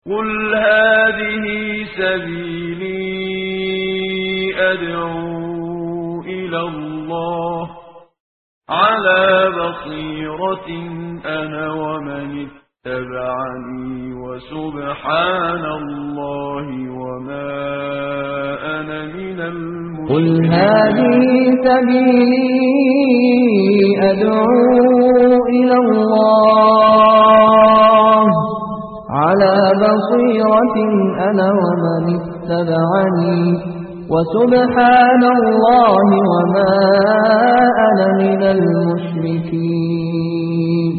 قل هذه سبيلي أدعو إلى الله على بصيرة أنا ومن اتبعني وسبحان الله وما أنا من قل المشركين هذه سبيلي أدعو إلى الله على بصيرة أنا ومن اتبعني وسبحان الله وما أنا من المشركين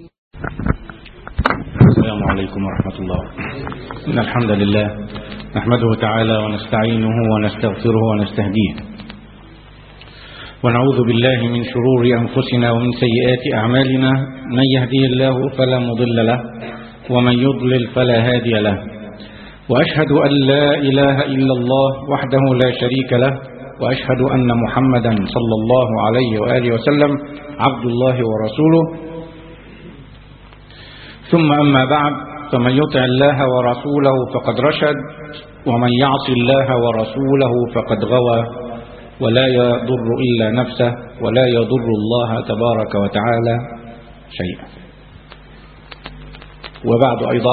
السلام عليكم ورحمة الله إن الحمد لله نحمده تعالى ونستعينه ونستغفره ونستهديه ونعوذ بالله من شرور أنفسنا ومن سيئات أعمالنا من يهديه الله فلا مضل له ومن يضلل فلا هادي له وأشهد أن لا إله إلا الله وحده لا شريك له وأشهد أن محمدا صلى الله عليه وآله وسلم عبد الله ورسوله ثم أما بعد فمن يطع الله ورسوله فقد رشد ومن يعص الله ورسوله فقد غوى ولا يضر إلا نفسه ولا يضر الله تبارك وتعالى شيئا وبعد أيضا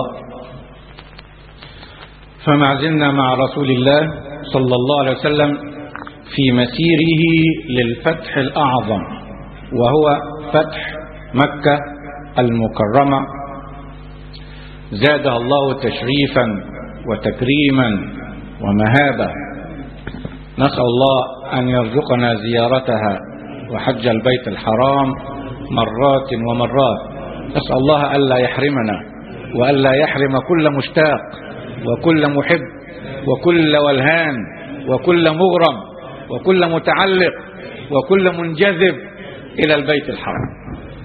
فما زلنا مع رسول الله صلى الله عليه وسلم في مسيره للفتح الأعظم وهو فتح مكة المكرمة زادها الله تشريفا وتكريما ومهابة نسأل الله أن يرزقنا زيارتها وحج البيت الحرام مرات ومرات نسأل الله ألا يحرمنا وألا يحرم كل مشتاق وكل محب وكل ولهان وكل مغرم وكل متعلق وكل منجذب إلى البيت الحرام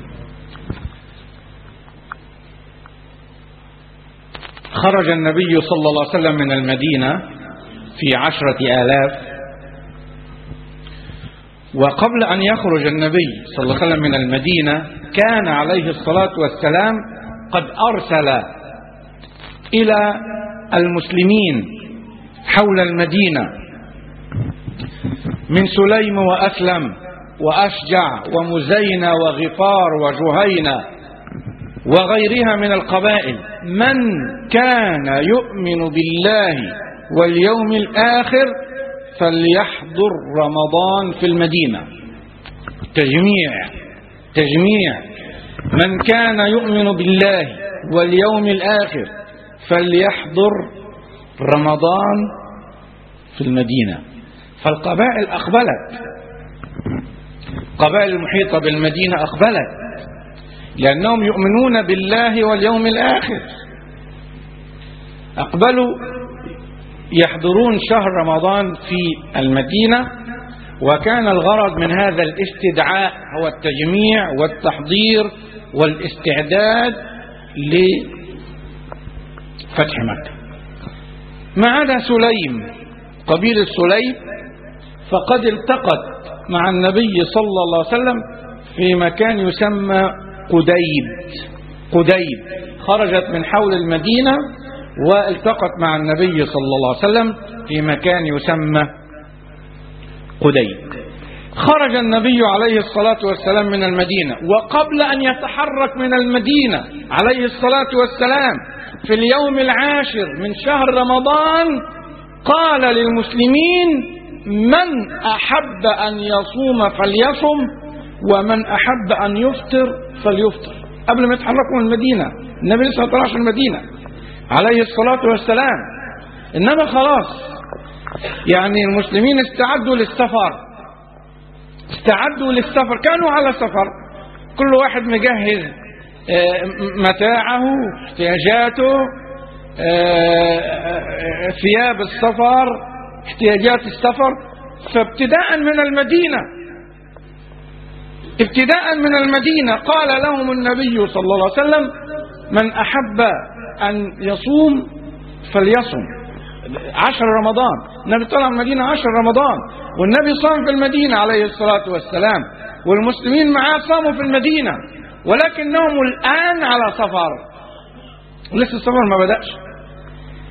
خرج النبي صلى الله عليه وسلم من المدينة في عشرة آلاف وقبل أن يخرج النبي صلى الله عليه وسلم من المدينة كان عليه الصلاة والسلام قد أرسل إلى المسلمين حول المدينة من سليم وأسلم وأشجع ومزينة وغفار وجهينة وغيرها من القبائل من كان يؤمن بالله واليوم الآخر فليحضر رمضان في المدينة تجميع تجميع من كان يؤمن بالله واليوم الآخر فليحضر رمضان في المدينة فالقبائل أقبلت قبائل المحيطة بالمدينة أقبلت لأنهم يؤمنون بالله واليوم الآخر أقبلوا يحضرون شهر رمضان في المدينة وكان الغرض من هذا الاستدعاء هو التجميع والتحضير والاستعداد لفتح مكة ما عدا سليم قبيلة سليم فقد التقت مع النبي صلى الله عليه وسلم في مكان يسمى قديد قديد خرجت من حول المدينة والتقت مع النبي صلى الله عليه وسلم في مكان يسمى قديد خرج النبي عليه الصلاة والسلام من المدينة وقبل أن يتحرك من المدينة عليه الصلاة والسلام في اليوم العاشر من شهر رمضان قال للمسلمين من أحب أن يصوم فليصم ومن أحب أن يفطر فليفطر قبل ما يتحركوا من المدينة النبي لسه ما طلعش المدينة عليه الصلاة والسلام إنما خلاص يعني المسلمين استعدوا للسفر استعدوا للسفر كانوا على سفر كل واحد مجهز آه، متاعه احتياجاته آه، آه، ثياب السفر احتياجات السفر فابتداء من المدينة ابتداء من المدينة قال لهم النبي صلى الله عليه وسلم من أحب أن يصوم فليصم عشر رمضان النبي طلع من المدينة عشر رمضان والنبي صام في المدينة عليه الصلاة والسلام والمسلمين معاه صاموا في المدينة ولكنهم الآن على سفر لسه السفر ما بدأش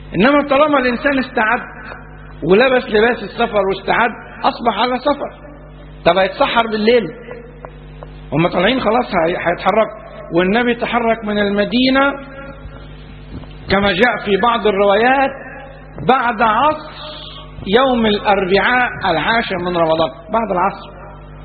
إنما طالما الإنسان استعد ولبس لباس السفر واستعد أصبح على سفر طب هيتسحر بالليل هم طالعين خلاص هي- هيتحركوا والنبي تحرك من المدينة كما جاء في بعض الروايات بعد عصر يوم الأربعاء العاشر من رمضان بعد العصر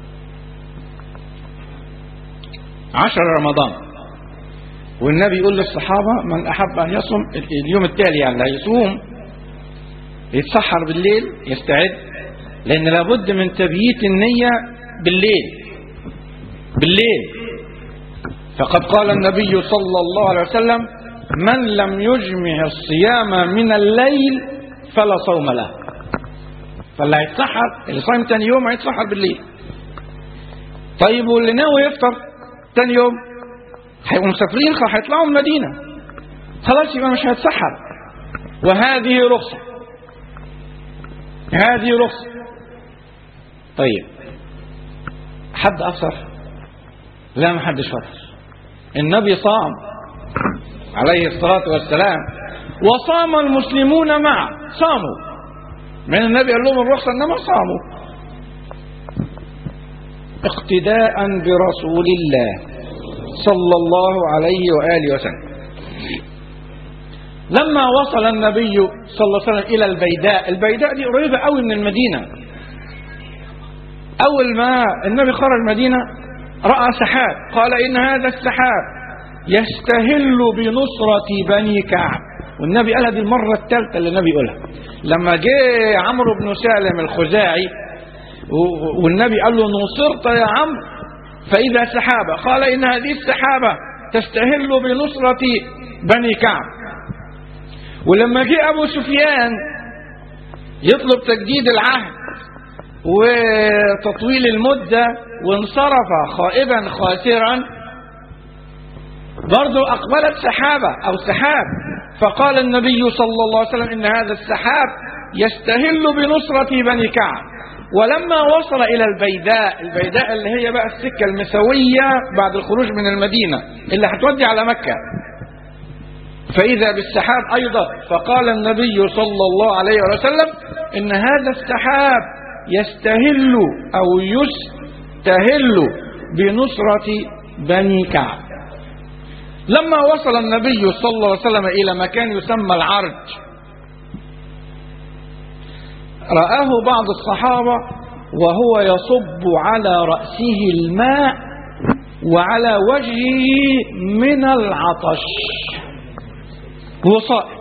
عشر رمضان والنبي يقول للصحابة من أحب أن يصوم اليوم التالي يعني اللي هيصوم يتسحر بالليل يستعد لأن لابد من تبييت النية بالليل بالليل فقد قال النبي صلى الله عليه وسلم من لم يجمع الصيام من الليل فلا صوم له فاللي هيتسحر اللي صايم تاني يوم هيتسحر بالليل طيب واللي ناوي يفطر تاني يوم هيبقوا مسافرين خ- هيطلعوا من المدينة خلاص يبقى مش هيتسحر وهذه رخصة هذه رخصة طيب حد أفطر لا ما حدش فطر النبي صام عليه الصلاة والسلام وصام المسلمون معه صاموا من النبي قال لهم الرخصة انما صاموا اقتداء برسول الله صلى الله عليه وآله وسلم لما وصل النبي صلى الله عليه وسلم إلى البيداء البيداء دي قريبة قوي من المدينة أول ما النبي خرج المدينة رأى سحاب قال إن هذا السحاب يستهل بنصرة بني كعب والنبي قالها دي المرة الثالثة اللي النبي يقولها لما جه عمرو بن سالم الخزاعي و- والنبي قال له نصرت يا عمرو فإذا سحابة قال إن هذه السحابة تستهل بنصرة بني كعب ولما جه أبو سفيان يطلب تجديد العهد وتطويل المدة وانصرف خائبا خاسرا برضو أقبلت سحابة أو سحاب فقال النبي صلى الله عليه وسلم إن هذا السحاب يستهل بنصرة بني كعب ولما وصل إلى البيداء البيداء اللي هي بقى السكة المسوية بعد الخروج من المدينة اللي هتودي على مكة فإذا بالسحاب أيضا فقال النبي صلى الله عليه وسلم إن هذا السحاب يستهل أو يستهل بنصرة بني كعب لما وصل النبي صلى الله عليه وسلم إلى مكان يسمى العرج رآه بعض الصحابة وهو يصب على رأسه الماء وعلى وجهه من العطش هو صائم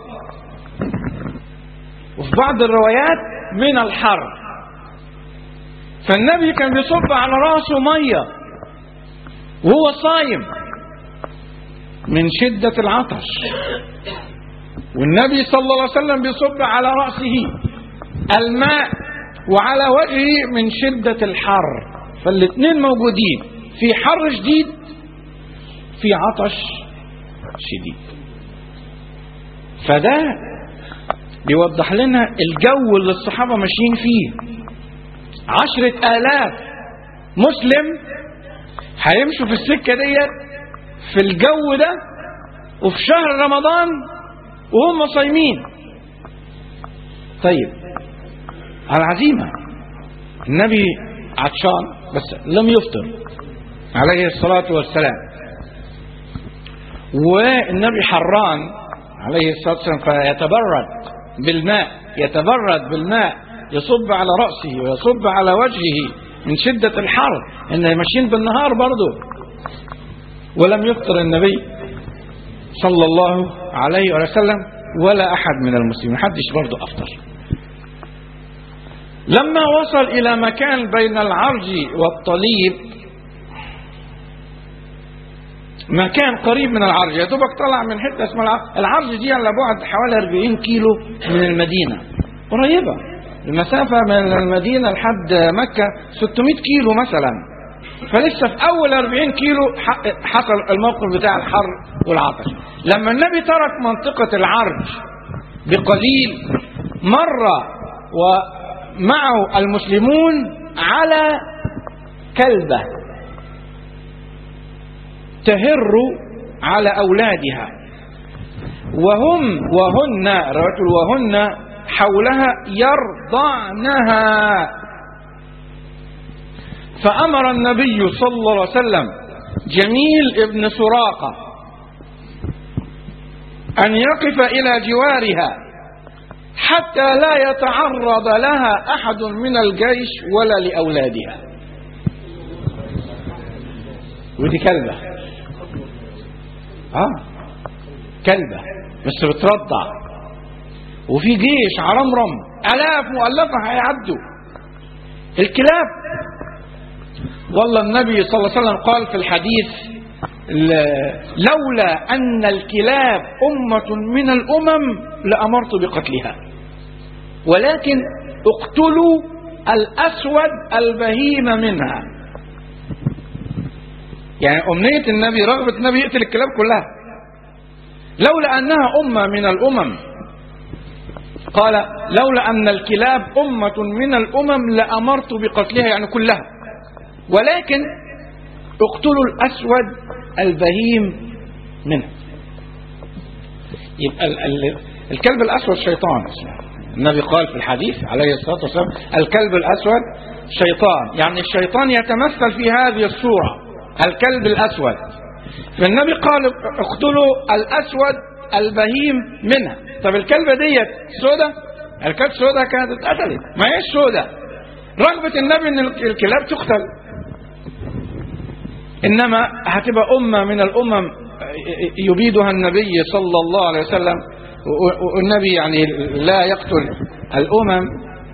وفي بعض الروايات من الحر فالنبي كان بيصب على راسه ميه وهو صايم من شدة العطش والنبي صلى الله عليه وسلم بيصب على رأسه الماء وعلى وجهه من شدة الحر فالاثنين موجودين في حر شديد في عطش شديد فده بيوضح لنا الجو اللي الصحابة ماشيين فيه عشرة آلاف مسلم هيمشوا في السكة ديت في الجو ده وفي شهر رمضان وهم صايمين طيب العزيمة النبي عطشان بس لم يفطر عليه الصلاة والسلام والنبي حران عليه الصلاة والسلام فيتبرد بالماء يتبرد بالماء يصب على رأسه ويصب على وجهه من شدة الحر إن ماشيين بالنهار برضه ولم يفطر النبي صلى الله عليه وسلم ولا أحد من المسلمين حدش برضه أفطر لما وصل إلى مكان بين العرج والطليب مكان قريب من العرج يا دوبك طلع من حته اسمها العرج العرج دي على بعد حوالي 40 كيلو من المدينه قريبه المسافه من المدينه لحد مكه 600 كيلو مثلا فلسه في اول 40 كيلو ح- حصل الموقف بتاع الحر والعطش لما النبي ترك منطقه العرج بقليل مر ومعه المسلمون على كلبه تهر على أولادها وهم وهن رواية وهن حولها يرضعنها فأمر النبي صلى الله عليه وسلم جميل ابن سراقة أن يقف إلى جوارها حتى لا يتعرض لها أحد من الجيش ولا لأولادها ودي كلبة اه كلبة بس بترضع وفي جيش عرمرم آلاف مؤلفة هيعدوا الكلاب والله النبي صلى الله عليه وسلم قال في الحديث لولا أن الكلاب أمة من الأمم لأمرت بقتلها ولكن اقتلوا الأسود البهيم منها يعني أمنية النبي رغبة النبي يقتل الكلاب كلها لولا أنها أمة من الأمم قال لولا أن الكلاب أمة من الأمم لأمرت بقتلها يعني كلها ولكن اقتلوا الأسود البهيم منها يبقى ال ال الكلب الأسود شيطان النبي قال في الحديث عليه الصلاة والسلام الكلب الأسود شيطان يعني الشيطان يتمثل في هذه الصورة الكلب الأسود فالنبي قال اقتلوا الأسود البهيم منها طب الكلبة ديت سودة الكلب سودة كانت اتقتلت ما هي سودة رغبة النبي ان الكلاب تقتل انما هتبقى امة من الامم يبيدها النبي صلى الله عليه وسلم والنبي يعني لا يقتل الامم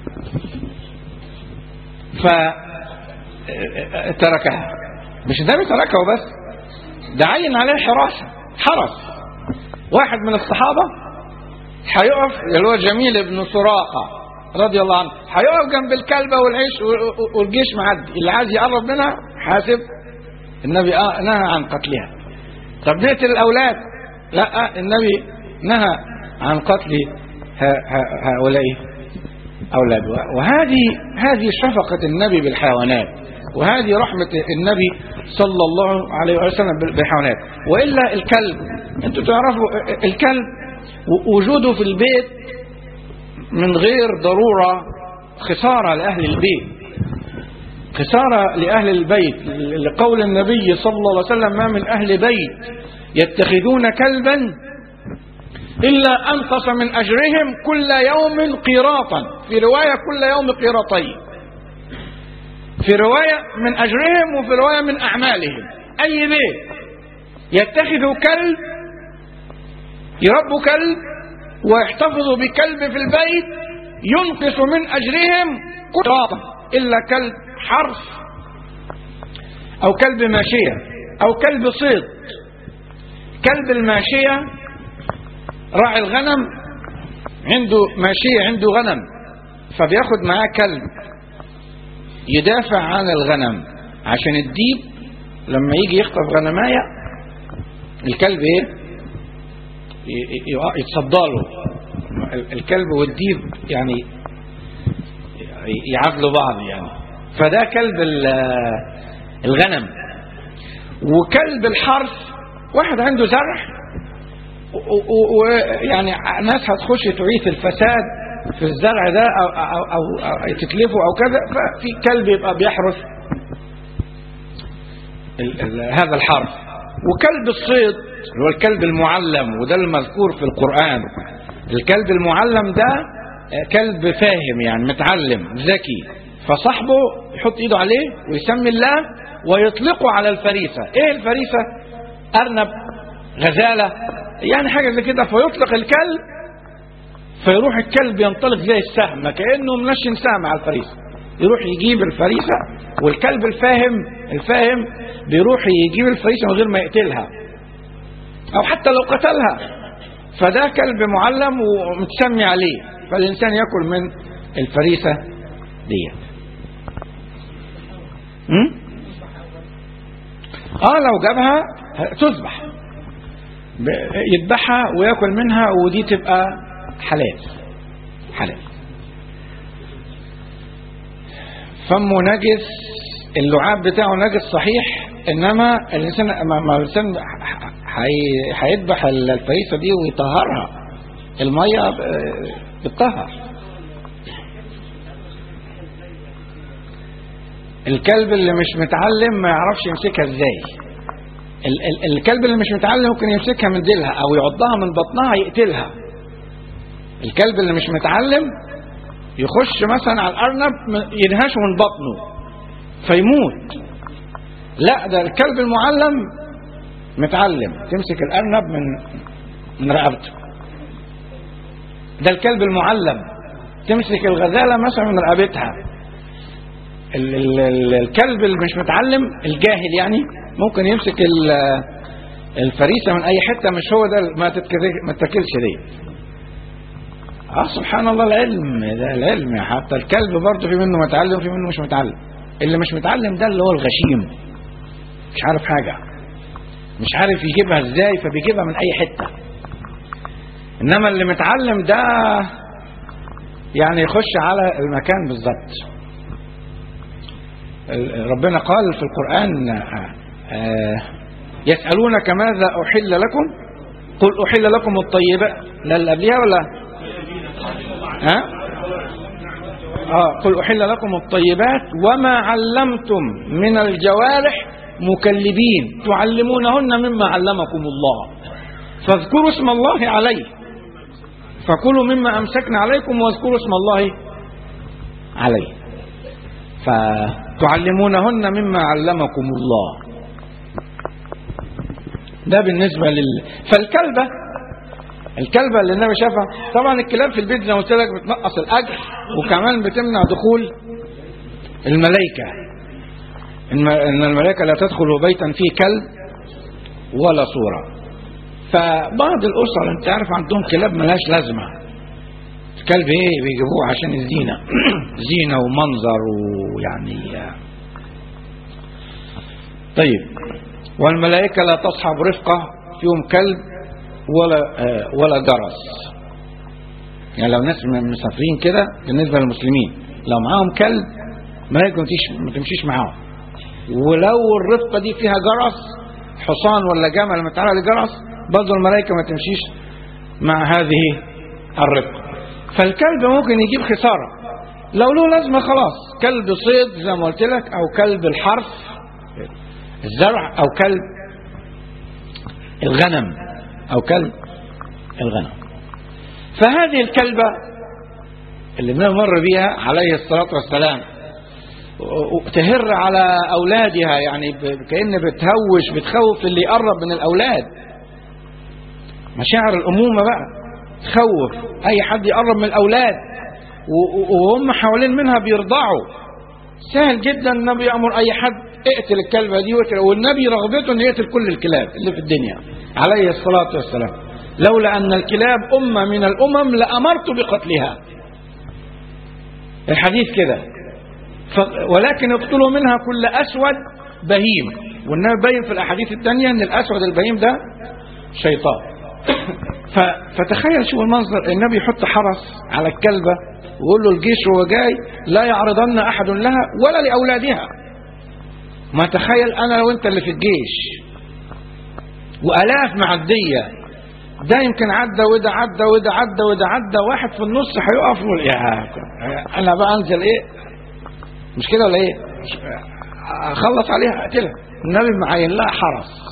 فتركها مش النبي تركها وبس ده عين عليه حراسة حرس واحد من الصحابة هيقف اللي هو جميل بن سراقة رضي الله عنه هيقف جنب الكلبة والعيش والجيش معدي اللي عايز يقرب منها حاسب النبي آه نهى عن قتلها طب نقتل الأولاد لا النبي نهى عن قتل هؤلاء أولاد وهذه هذه شفقة النبي بالحيوانات وهذه رحمة النبي صلى الله عليه وسلم بالحيوانات وإلا الكلب أنتوا تعرفوا الكلب وجوده في البيت من غير ضرورة خسارة لأهل البيت خسارة لأهل البيت لقول النبي صلى الله عليه وسلم ما من أهل بيت يتخذون كلبا إلا أنقص من أجرهم كل يوم قيراطا في رواية كل يوم قيراطين في رواية من أجرهم وفي رواية من أعمالهم أي بيت يتخذوا كلب يربوا كلب ويحتفظوا بكلب في البيت ينقص من أجرهم قيراطا إلا كلب حرث أو كلب ماشية أو كلب صيد كلب الماشية راعي الغنم عنده ماشية عنده غنم فبياخد معاه كلب يدافع عن الغنم عشان الديب لما يجي يخطف غنماية الكلب ايه يتصدى له الكلب والديب يعني يعادلوا بعض يعني فده كلب الغنم وكلب الحرث واحد عنده زرع ويعني ناس هتخش تعيث الفساد في الزرع ده أو, أو, أو, أو تتلفه أو كذا ففي كلب يبقى بيحرس ال ال هذا الحرث وكلب الصيد اللي هو الكلب المعلم وده المذكور في القرآن الكلب المعلم ده كلب فاهم يعني متعلم ذكي فصاحبه يحط ايده عليه ويسمي الله ويطلقه على الفريسة ايه الفريسة ارنب غزالة يعني حاجة زي كده فيطلق الكلب فيروح الكلب ينطلق زي السهم كأنه منشن سهم على الفريسة يروح يجيب الفريسة والكلب الفاهم الفاهم بيروح يجيب الفريسة من غير ما يقتلها او حتى لو قتلها فده كلب معلم ومتسمي عليه فالإنسان يأكل من الفريسة ديت اه لو جابها تذبح يذبحها وياكل منها ودي تبقى حلال حلال فمه نجس اللعاب بتاعه نجس صحيح انما الانسان ما الانسان هي- هيذبح ال- الفريسة دي ويطهرها المية آه، بتطهر الكلب اللي مش متعلم ما يعرفش يمسكها ازاي ال- ال- الكلب اللي مش متعلم ممكن يمسكها من ديلها او يعضها من بطنها يقتلها الكلب اللي مش متعلم يخش مثلا على الارنب م- ينهشه من بطنه فيموت لا ده الكلب المعلم متعلم تمسك الارنب من من رقبته ده الكلب المعلم تمسك الغزاله مثلا من رقبتها ال- ال- ال- الكلب اللي مش متعلم الجاهل يعني ممكن يمسك ال- الفريسه من اي حته مش هو ده ما تتكذ- ما تتاكلش دي اه سبحان الله العلم ده العلم حتى الكلب برضه في منه متعلم وفي منه مش متعلم اللي مش متعلم ده اللي هو الغشيم مش عارف حاجه مش عارف يجيبها ازاي فبيجيبها من اي حته انما اللي متعلم ده يعني يخش على المكان بالظبط ال- ربنا قال في القرآن آه، آه، يسألونك ماذا أحل لكم قل أحل لكم الطيبات لا اللي قبلها ولا ها آه قل أحل لكم الطيبات وما علمتم من الجوارح مكلبين تعلمونهن مما علمكم الله فاذكروا اسم الله عليه فكلوا مما أمسكنا عليكم واذكروا اسم الله عليه فتعلمونهن مما علمكم الله ده بالنسبة لل فالكلبة الكلبة اللي النبي شافها طبعا الكلاب في البيت زي ما قلت لك بتنقص الأجر وكمان بتمنع دخول الملائكة إن إن الملائكة لا تدخل بيتا فيه كلب ولا صورة فبعض الأسر أنت عارف عندهم كلاب ملهاش لازمة الكلب إيه بيجيبوه عشان الزينة زينة ومنظر ويعني طيب والملائكة لا تصحب رفقة فيهم كلب ولا آه، ولا جرس يعني لو ناس م- مسافرين كده بالنسبة للمسلمين لو معاهم كلب الملائكة ما تمشيش- ما تمشيش معاهم ولو الرفقة دي فيها جرس حصان ولا جمل متعلق لجرس برضه الملائكة ما تمشيش مع هذه الرفقة فالكلب ممكن يجيب خسارة لو له لازمة خلاص كلب صيد زي ما قلت لك أو كلب الحرث الزرع أو كلب الغنم أو كلب الغنم فهذه الكلبة اللي بنمر بها عليه الصلاة والسلام و- تهر على أولادها يعني ب- كأن بتهوش بتخوف اللي يقرب من الأولاد مشاعر الأمومة بقى تخوف أي حد يقرب من الأولاد و- و- وهم حوالين منها بيرضعوا سهل جدا النبي يأمر أي حد اقتل الكلبة دي واقتل والنبي رغبته أن يقتل كل الكلاب اللي في الدنيا عليه الصلاة والسلام لولا أن الكلاب أمة من الأمم لأمرت بقتلها الحديث كده ف- ولكن اقتلوا منها كل أسود بهيم والنبي بين في الأحاديث الثانية أن الأسود البهيم ده شيطان ف- فتخيل شو المنظر النبي يحط حرس على الكلبة ويقول له الجيش وهو جاي لا يعرضن أحد لها ولا لأولادها ما تخيل أنا لو أنت اللي في الجيش وآلاف معدية ده يمكن عدى وده عدى وده عدى وده عدى واحد في النص هيقف يقول يا انا بقى انزل ايه مش كده ولا ايه مش- اخلص عليها اقتلها النبي معين لها حرس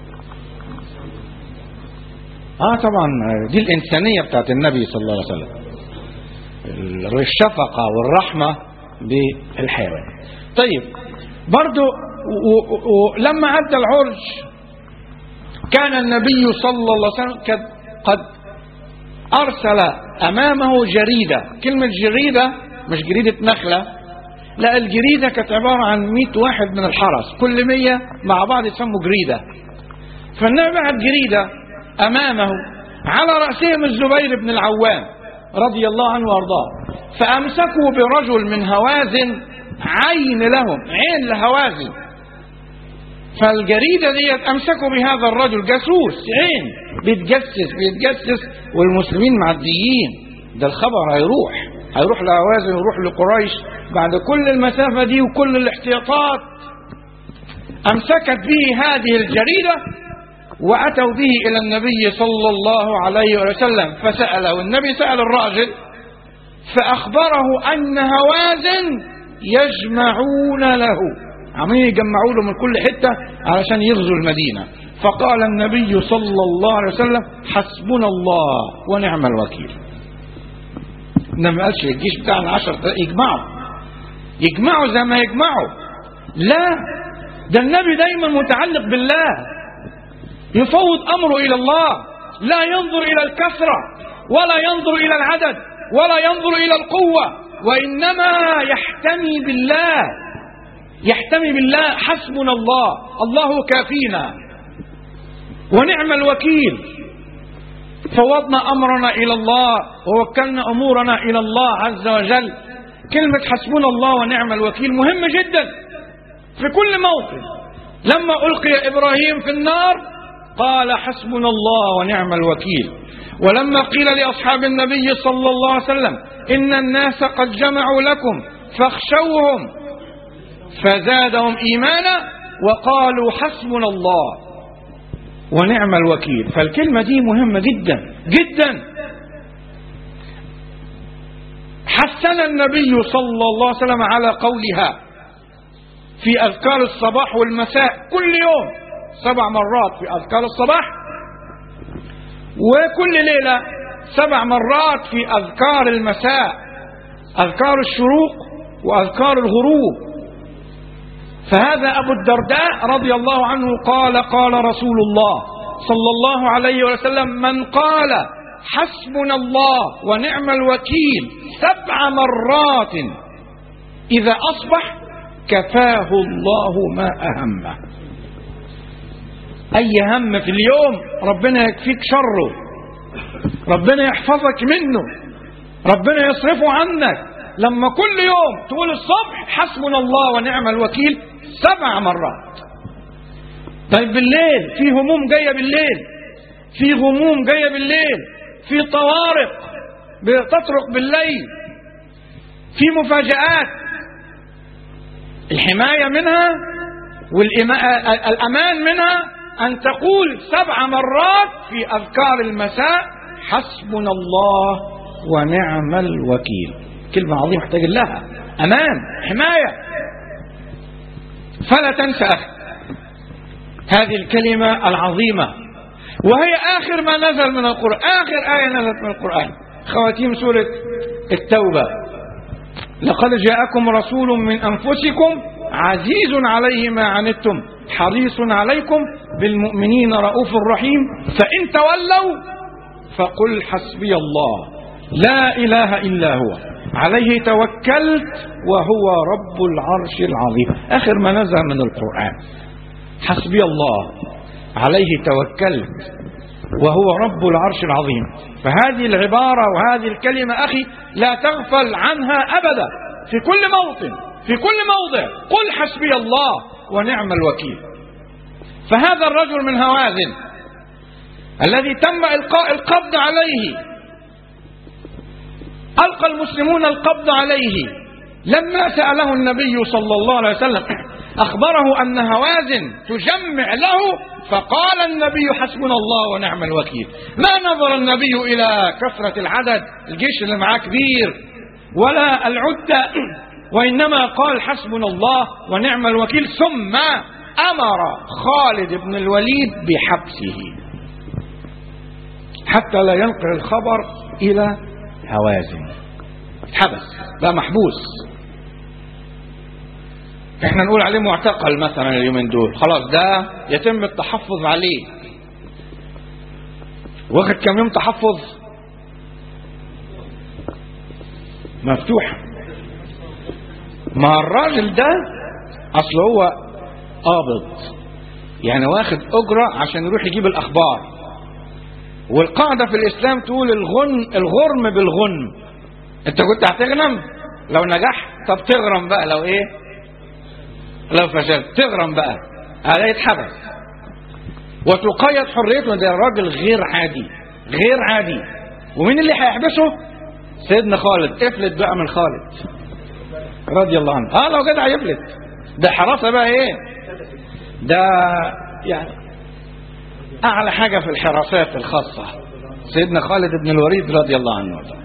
اه طبعا دي الانسانيه بتاعت النبي صلى الله عليه وسلم الشفقه والرحمه بالحيوان طيب برضو و- و- ولما عدى العرج كان النبي صلى الله عليه وسلم قد, قد أرسل أمامه جريدة كلمة جريدة مش جريدة نخلة لا الجريدة كانت عبارة عن 100 واحد من الحرس كل 100 مع بعض يسموا جريدة فالنبي بعت جريدة أمامه على رأسهم الزبير بن العوام رضي الله عنه وارضاه فأمسكوا برجل من هوازن عين لهم عين لهوازن فالجريدة ديت أمسكوا بهذا الرجل جاسوس عين بيتجسس بيتجسس والمسلمين معديين ده الخبر هيروح هيروح لهوازن ويروح لقريش بعد كل المسافة دي وكل الاحتياطات أمسكت به هذه الجريدة وأتوا به إلى النبي صلى الله عليه وسلم فسأله النبي سأل الراجل فأخبره أن هوازن يجمعون له عمالين يجمعوا له من كل حتة علشان يغزوا المدينة فقال النبي صلى الله عليه وسلم حسبنا الله ونعم الوكيل إنما ما قالش الجيش بتاعنا عشر يجمعوا يجمعوا زي ما يجمعوا لا ده النبي دايما متعلق بالله يفوض أمره إلى الله لا ينظر إلى الكثرة ولا ينظر إلى العدد ولا ينظر إلى القوة وإنما يحتمي بالله يحتمي بالله حسبنا الله الله كافينا ونعم الوكيل فوضنا أمرنا إلى الله ووكلنا أمورنا إلى الله عز وجل كلمة حسبنا الله ونعم الوكيل مهمة جدا في كل موقف لما ألقي إبراهيم في النار قال حسبنا الله ونعم الوكيل ولما قيل لأصحاب النبي صلى الله عليه وسلم إن الناس قد جمعوا لكم فاخشوهم فزادهم إيمانا وقالوا حسبنا الله ونعم الوكيل فالكلمة دي مهمة جدا جدا حسن النبي صلى الله عليه وسلم على قولها في أذكار الصباح والمساء كل يوم سبع مرات في أذكار الصباح وكل ليلة سبع مرات في أذكار المساء أذكار الشروق وأذكار الغروب فهذا أبو الدرداء رضي الله عنه قال قال رسول الله صلى الله عليه وسلم من قال حسبنا الله ونعم الوكيل سبع مرات إذا أصبح كفاه الله ما أهمه أي هم في اليوم ربنا يكفيك شره ربنا يحفظك منه ربنا يصرفه عنك لما كل يوم تقول الصبح حسبنا الله ونعم الوكيل سبع مرات طيب بالليل في هموم جاية بالليل في غموم جاية بالليل في طوارق بتطرق بالليل في مفاجآت الحماية منها والأمان منها أن تقول سبع مرات في أذكار المساء حسبنا الله ونعم الوكيل كلمة عظيمة محتاج لها أمان حماية فلا تنسى أخي هذه الكلمة العظيمة وهي آخر ما نزل من القرآن آخر آية نزلت من القرآن خواتيم سورة التوبة لقد جاءكم رسول من أنفسكم عزيز عليه ما عنتم حريص عليكم بالمؤمنين رؤوف رحيم فإن تولوا فقل حسبي الله لا إله إلا هو عليه توكلت وهو رب العرش العظيم آخر ما نزل من القرآن حسبي الله عليه توكلت وهو رب العرش العظيم فهذه العبارة وهذه الكلمة أخي لا تغفل عنها أبدا في كل موطن في كل موضع قل حسبي الله ونعم الوكيل فهذا الرجل من هوازن الذي تم إلقاء القبض عليه ألقى المسلمون القبض عليه لما سأله النبي صلى الله عليه وسلم أخبره أن هوازن تجمع له فقال النبي حسبنا الله ونعم الوكيل ما نظر النبي إلى كثرة العدد الجيش اللي معاه كبير ولا العدة وإنما قال حسبنا الله ونعم الوكيل ثم أمر خالد بن الوليد بحبسه حتى لا ينقل الخبر إلى هوازن حبس بقى محبوس احنا نقول عليه معتقل مثلا اليومين دول خلاص ده يتم التحفظ عليه واخد كم يوم تحفظ مفتوح ما الراجل ده اصل هو قابض يعني واخد اجره عشان يروح يجيب الاخبار والقاعده في الاسلام تقول الغن الغرم بالغنم انت كنت هتغنم لو نجحت طب تغرم بقى لو ايه لو فشلت تغرم بقى هذا يتحبس وتقيد حريته ده راجل غير عادي غير عادي ومين اللي هيحبسه سيدنا خالد افلت بقى من خالد رضي الله عنه اه لو جدع يفلت ده حراسه بقى ايه ده يعني أعلى حاجة في الحراسات الخاصة سيدنا خالد بن الوليد رضي الله عنه وارضاه.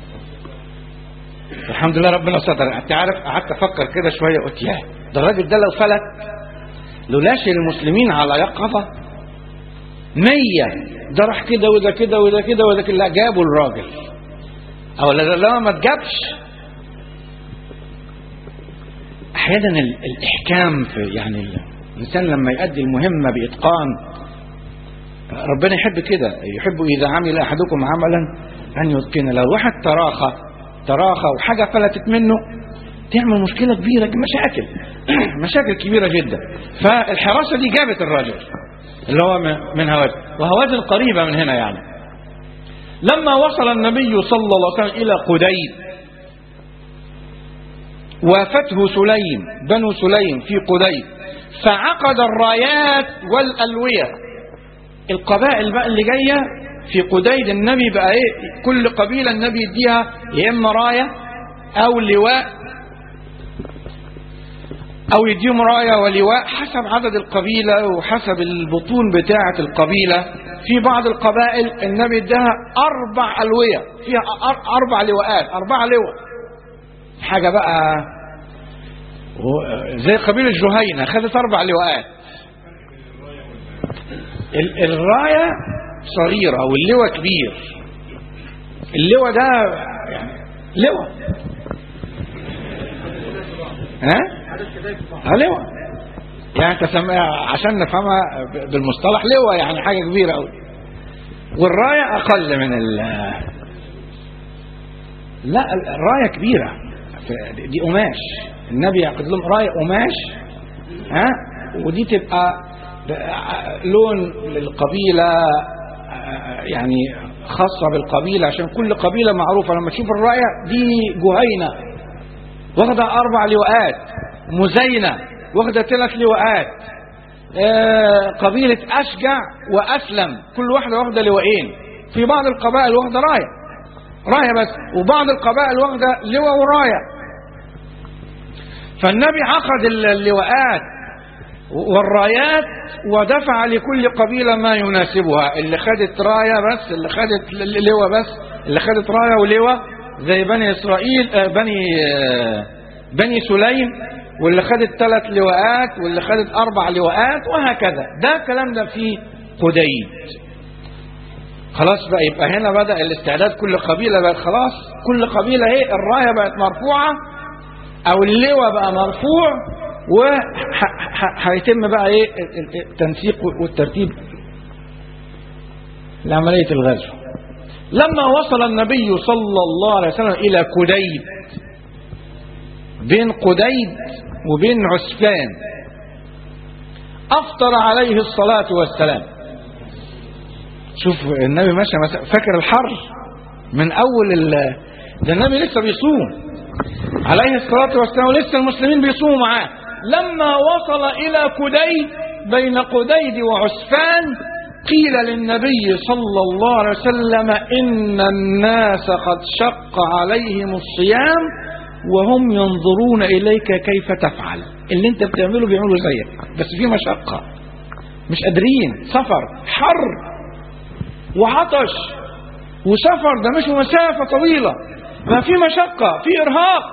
الحمد لله ربنا ستر انت عارف قعدت افكر كده شويه قلت ياه ده الراجل ده لو فلت لولاش المسلمين على يقظه مية ده راح كده وده كده وده كده وده كده لا جابوا الراجل او لا لا ما تجابش احيانا ال- الاحكام في يعني الانسان لما يؤدي المهمه باتقان ربنا يحب كده يحب اذا عمل احدكم عملا ان يتقن لو واحد تراخى تراخى وحاجه فلتت منه تعمل مشكله كبيره مشاكل مشاكل كبيره جدا فالحراسه دي جابت الراجل اللي هو من- من هوازن وهوازن قريبه من هنا يعني لما وصل النبي صلى الله عليه وسلم الى قديد وافته سليم بنو سليم في قديد فعقد الرايات والألوية القبائل بقى اللي جاية في قديد النبي بقى ايه كل قبيلة النبي يديها يا اما راية او لواء او يديهم راية ولواء حسب عدد القبيلة وحسب البطون بتاعة القبيلة في بعض القبائل النبي اداها اربع الوية فيها أر- اربع لواءات اربع لواء حاجة بقى و- زي قبيلة جهينة خدت أربع لواءات ال- الراية صغيرة واللواء كبير اللواء ده يعني لواء ها؟ ها لواء يعني تسمى عشان نفهمها ب- بالمصطلح لواء يعني حاجة كبيرة أوي والراية أقل من ال لا ال- الراية كبيرة ف- دي قماش النبي يعقد لهم راية قماش ها ودي تبقى ب- لون للقبيلة آه، يعني خاصة بالقبيلة عشان كل قبيلة معروفة لما تشوف الراية دي جهينة واخدة أربع لواءات مزينة واخدة ثلاث لواءات آه، قبيلة أشجع وأسلم كل واحدة واخدة لواءين في بعض القبائل واخدة راية راية بس وبعض القبائل واخدة لواء وراية فالنبي عقد اللواءات والرايات ودفع لكل قبيلة ما يناسبها اللي خدت راية بس اللي خدت لواء بس اللي خدت راية ولواء زي بني إسرائيل آه، بني آه، بني سليم واللي خدت ثلاث لواءات واللي خدت أربع لواءات وهكذا ده الكلام ده في قديد خلاص بقى يبقى هنا بدأ الاستعداد كل قبيلة بقت خلاص كل قبيلة ايه الراية بقت مرفوعة او اللواء بقى مرفوع وهيتم بقى ايه ال- ال- التنسيق والترتيب لعملية الغزو لما وصل النبي صلى الله عليه وسلم الى قديد بين قديد وبين عسفان افطر عليه الصلاة والسلام شوف النبي ماشي مس- فاكر الحر من اول ال... ده النبي لسه بيصوم عليه الصلاة والسلام ولسه المسلمين بيصوموا معاه لما وصل إلى قديد بين قديد وعسفان قيل للنبي صلى الله عليه وسلم إن الناس قد شق عليهم الصيام وهم ينظرون إليك كيف تفعل اللي انت بتعمله بيعملوا زيك بس في مشقة مش قادرين سفر حر وعطش وسفر ده مش مسافة طويلة ما في مشقة في إرهاق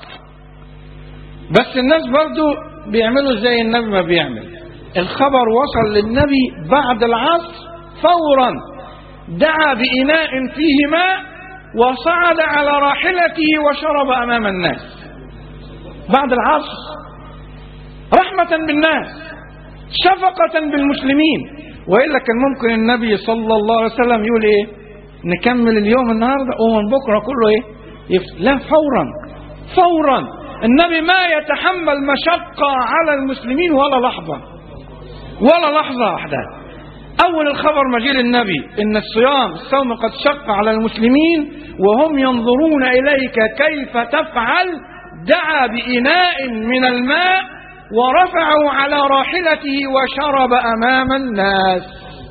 بس الناس برضو بيعملوا زي النبي ما بيعمل الخبر وصل للنبي بعد العصر فورا دعا بإناء فيه ماء وصعد على راحلته وشرب أمام الناس بعد العصر رحمة بالناس شفقة بالمسلمين وإلا كان ممكن النبي صلى الله عليه وسلم يقول إيه نكمل اليوم النهاردة ومن بكرة كله إيه يفت... لا فورا فورا النبي ما يتحمل مشقة على المسلمين ولا لحظة ولا لحظة واحدة أول الخبر مجيء النبي إن الصيام الصوم قد شق على المسلمين وهم ينظرون إليك كيف تفعل دعا بإناء من الماء ورفعه على راحلته وشرب أمام الناس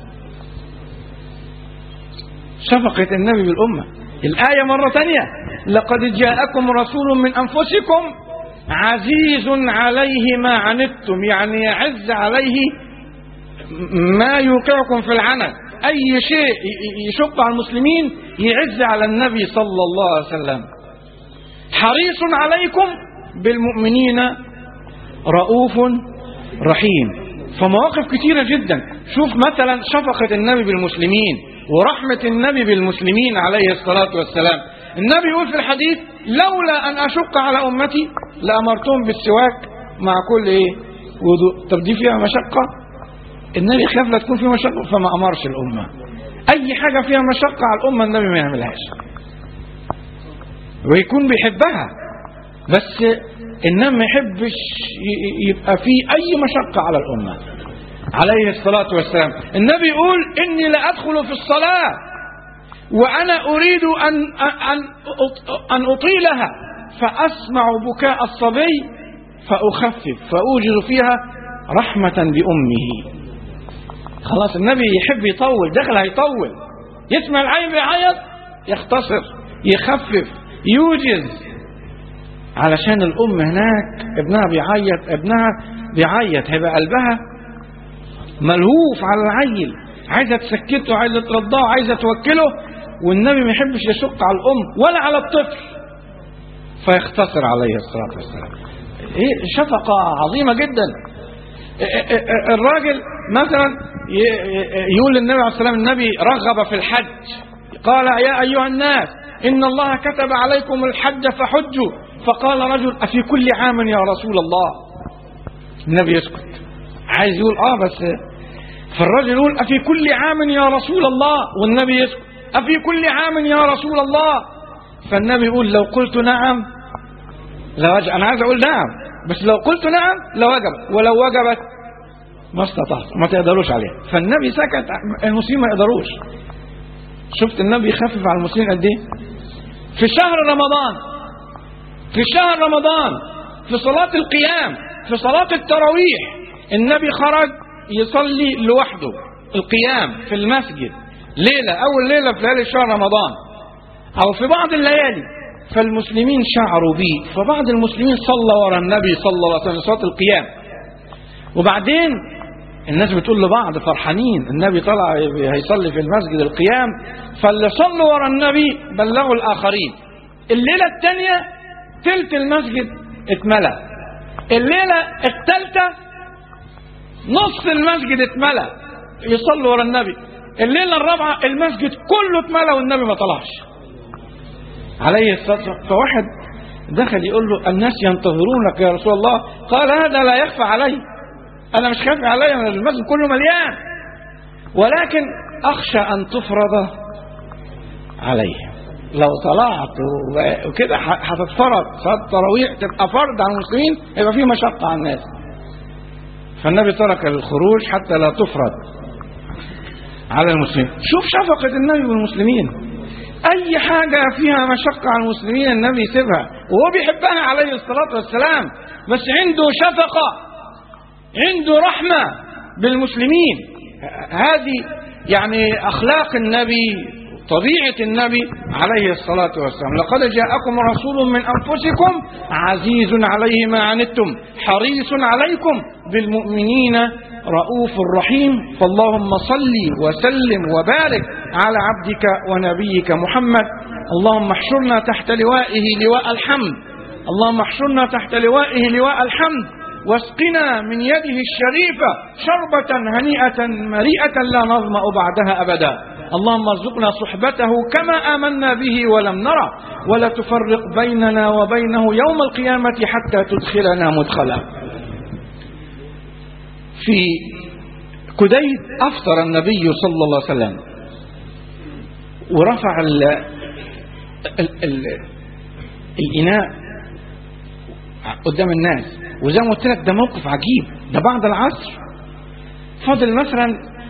شفقة النبي بالأمة الآية مرة ثانية لقد جاءكم رسول من أنفسكم عزيز عليه ما عنتم يعني يعز عليه ما يوقعكم في العنت أي شيء ي- يشق على المسلمين يعز على النبي صلى الله عليه وسلم حريص عليكم بالمؤمنين رؤوف رحيم فمواقف كتيرة جدا شوف مثلا شفقة النبي بالمسلمين ورحمة النبي بالمسلمين عليه الصلاة والسلام النبي يقول في الحديث لولا أن أشق على أمتي لأمرتهم بالسواك مع كل إيه وضوء طب دي فيها مشقة النبي خاف لا تكون فيها مشقة فما أمرش الأمة أي حاجة فيها مشقة على الأمة النبي ما يعملهاش ويكون بيحبها بس إنما ما يحبش ي- يبقى في أي مشقة على الأمة عليه الصلاة والسلام النبي يقول إني لا أدخل في الصلاة وأنا أريد أن أن أن أطيلها فأسمع بكاء الصبي فأخفف فأوجد فيها رحمة بأمه خلاص النبي يحب يطول دخل هيطول يسمع العيب يعيط يختصر يخفف يوجز علشان الأم هناك ابنها بيعيط ابنها بيعيط هيبقى قلبها ملهوف على العيل عايزة تسكته عايزة ترضعه عايزة توكله والنبي ما يحبش يشق على الأم ولا على الطفل فيختصر عليه الصلاة والسلام ايه شفقة عظيمة جدا الراجل مثلا يقول للنبي عليه الصلاة والسلام النبي رغب في الحج قال يا أيها الناس إن الله كتب عليكم الحج فحجوا فقال رجل أفي كل عام يا رسول الله النبي يسكت عايز يقول اه بس فالرجل يقول أفي كل عام يا رسول الله والنبي يسكت أفي كل عام يا رسول الله فالنبي يقول لو قلت نعم لوجب أنا عايز أقول نعم بس لو قلت نعم لوجبت ولو وجبت ما استطعت ما تقدروش عليها فالنبي سكت المسلمين ما يقدروش شفت النبي يخفف على المسلمين قد ايه في شهر رمضان في شهر رمضان في صلاة القيام في صلاة التراويح النبي خرج يصلي لوحده القيام في المسجد ليلة أول ليلة في ليالي شهر رمضان أو في بعض الليالي فالمسلمين شعروا به فبعض المسلمين صلى وراء النبي صلى الله عليه وسلم صلاة القيام وبعدين الناس بتقول لبعض فرحانين النبي طلع هيصلي في المسجد القيام فاللي صلوا ورا النبي بلغوا الآخرين الليلة الثانية تلت المسجد اتملى الليلة الثالثة نصف المسجد اتملى يصلوا ورا النبي الليلة الرابعة المسجد كله اتملى والنبي ما طلعش عليه الصلاة والسلام فواحد دخل يقول له الناس ينتظرونك يا رسول الله قال هذا لا يخفى علي أنا مش خافي علي أنا المسجد كله مليان ولكن أخشى أن تفرض عليهم لو طلعت وكده هتتفرض صلاة التراويح تبقى فرض على المسلمين يبقى في مشقة على الناس فالنبي ترك الخروج حتى لا تفرض على المسلمين شوف شفقة النبي بالمسلمين أي حاجة فيها مشقة على المسلمين النبي يسيبها وهو بيحبها عليه الصلاة والسلام بس عنده شفقة عنده رحمة بالمسلمين هذه يعني أخلاق النبي طبيعة النبي عليه الصلاة والسلام لقد جاءكم رسول من أنفسكم عزيز عليه ما عنتم حريص عليكم بالمؤمنين رؤوف رحيم فاللهم صل وسلم وبارك على عبدك ونبيك محمد اللهم احشرنا تحت لوائه لواء الحمد اللهم احشرنا تحت لوائه لواء الحمد واسقنا من يده الشريفة شربة هنيئة مريئة لا نظمأ بعدها أبدا اللهم ارزقنا صحبته كما آمنا به ولم نرى ولا تفرق بيننا وبينه يوم القيامة حتى تدخلنا مدخلا في كديد أفطر النبي صلى الله عليه وسلم ورفع ال ال ال الإناء قدام الناس وزي ما قلت لك ده موقف عجيب ده بعد العصر فاضل مثلا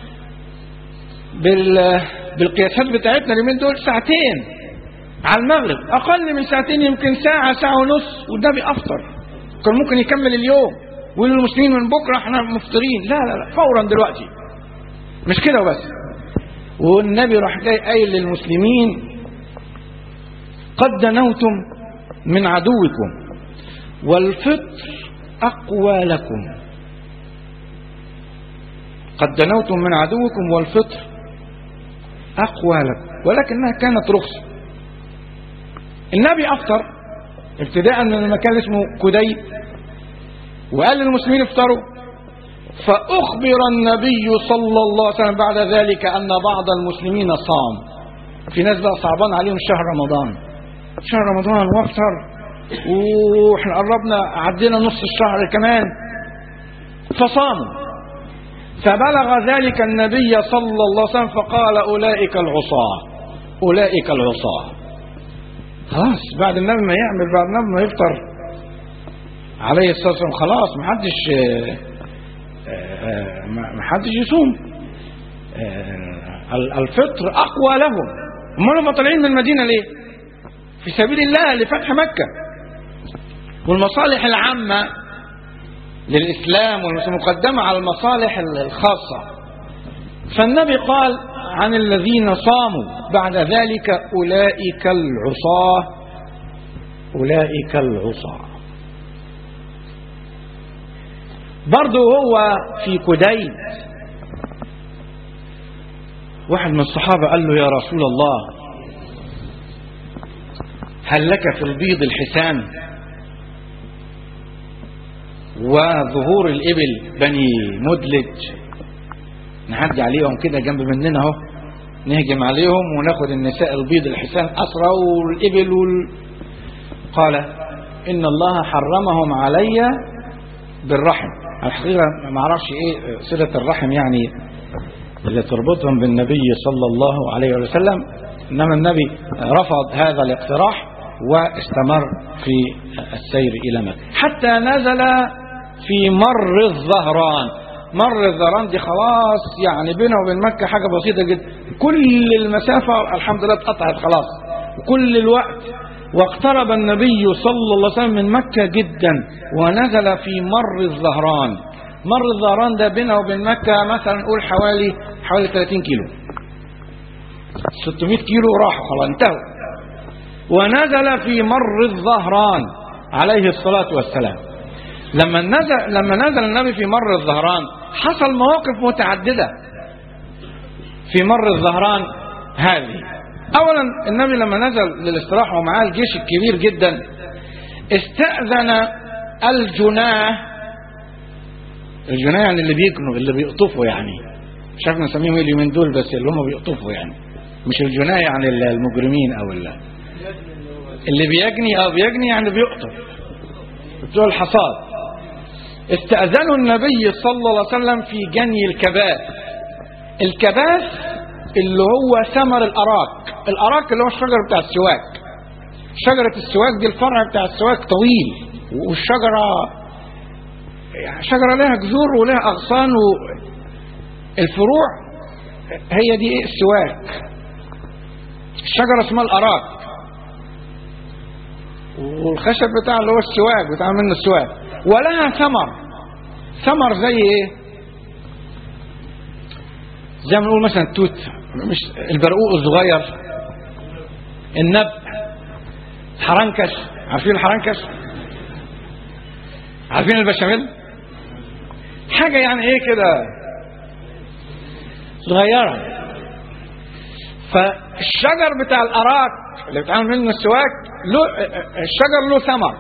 بال بالقياسات بتاعتنا اليومين دول ساعتين على المغرب اقل من ساعتين يمكن ساعه ساعه ونص والنبي افطر كان ممكن يكمل اليوم ويقول للمسلمين من بكره احنا مفطرين لا لا لا فورا دلوقتي مش كده وبس والنبي راح جاي قايل للمسلمين قد دنوتم من عدوكم والفطر أقوى لكم قد دنوتم من عدوكم والفطر أقوى لكم ولكنها كانت رخصة النبي أفطر ابتداء من المكان اسمه كدي وقال للمسلمين افطروا فأخبر النبي صلى الله عليه وسلم بعد ذلك أن بعض المسلمين صام في ناس بقى صعبان عليهم شهر رمضان شهر رمضان وافطر واحنا قربنا عدينا نص الشهر كمان فصاموا فبلغ ذلك النبي صلى الله عليه وسلم فقال أولئك العصاة أولئك العصاة خلاص بعد النبي ما يعمل بعد النبي ما يفطر عليه الصلاة والسلام خلاص ما حدش ما حدش يصوم الفطر أقوى لهم امال هم طالعين من المدينة ليه في سبيل الله لفتح مكة والمصالح العامة للإسلام والمقدمة على المصالح الخاصة فالنبي قال عن الذين صاموا بعد ذلك أولئك العصاة أولئك العصاة برضه هو في كديد واحد من الصحابة قال له يا رسول الله هل لك في البيض الحسان وظهور الإبل بني مدلج نعدي عليهم كده جنب مننا اهو نهجم عليهم وناخد النساء البيض الحسان أسرى والإبل وال... قال إن الله حرمهم علي بالرحم الحقيقة ما اعرفش ايه صلة الرحم يعني اللي تربطهم بالنبي صلى الله عليه وسلم انما النبي رفض هذا الاقتراح واستمر في السير الى مكة حتى نزل في مر الظهران مر الظهران دي خلاص يعني بينه وبين مكة حاجة بسيطة جدا كل المسافة الحمد لله اتقطعت خلاص وكل الوقت واقترب النبي صلى الله عليه وسلم من مكة جدا ونزل في مر الظهران مر الظهران ده بينه وبين مكة مثلا نقول حوالي حوالي 30 كيلو 600 كيلو راحوا خلاص انتهوا ونزل في مر الظهران عليه الصلاة والسلام لما نزل لما نزل النبي في مر الظهران حصل مواقف متعددة في مر الظهران هذه اولا النبي لما نزل للاستراحة ومعاه الجيش الكبير جدا استأذن الجناه الجناه يعني اللي بيجنوا اللي بيقطفوا يعني مش عارف نسميهم ايه اليومين دول بس اللي هم بيقطفوا يعني مش الجناه يعني المجرمين او اللي, اللي بيجني اه بيجني يعني بيقطف بتوع الحصاد استأذنوا النبي صلى الله عليه وسلم في جني الكباس الكباس اللي هو ثمر الأراك الأراك اللي هو الشجر بتاع السواك شجرة السواك دي الفرع بتاع السواك طويل والشجرة يعني شجرة لها جذور ولها أغصان والفروع هي دي ايه السواك الشجرة اسمها الأراك والخشب بتاع اللي هو السواك بتاع منه السواك ولها ثمر ثمر زي ايه زي ما نقول مثلا التوت مش البرقوق الصغير النبق حرنكش عارفين الحرنكش عارفين البشاميل حاجة يعني ايه كده صغيرة فالشجر بتاع الأراك اللي بيتعمل منه السواك له الشجر له ثمر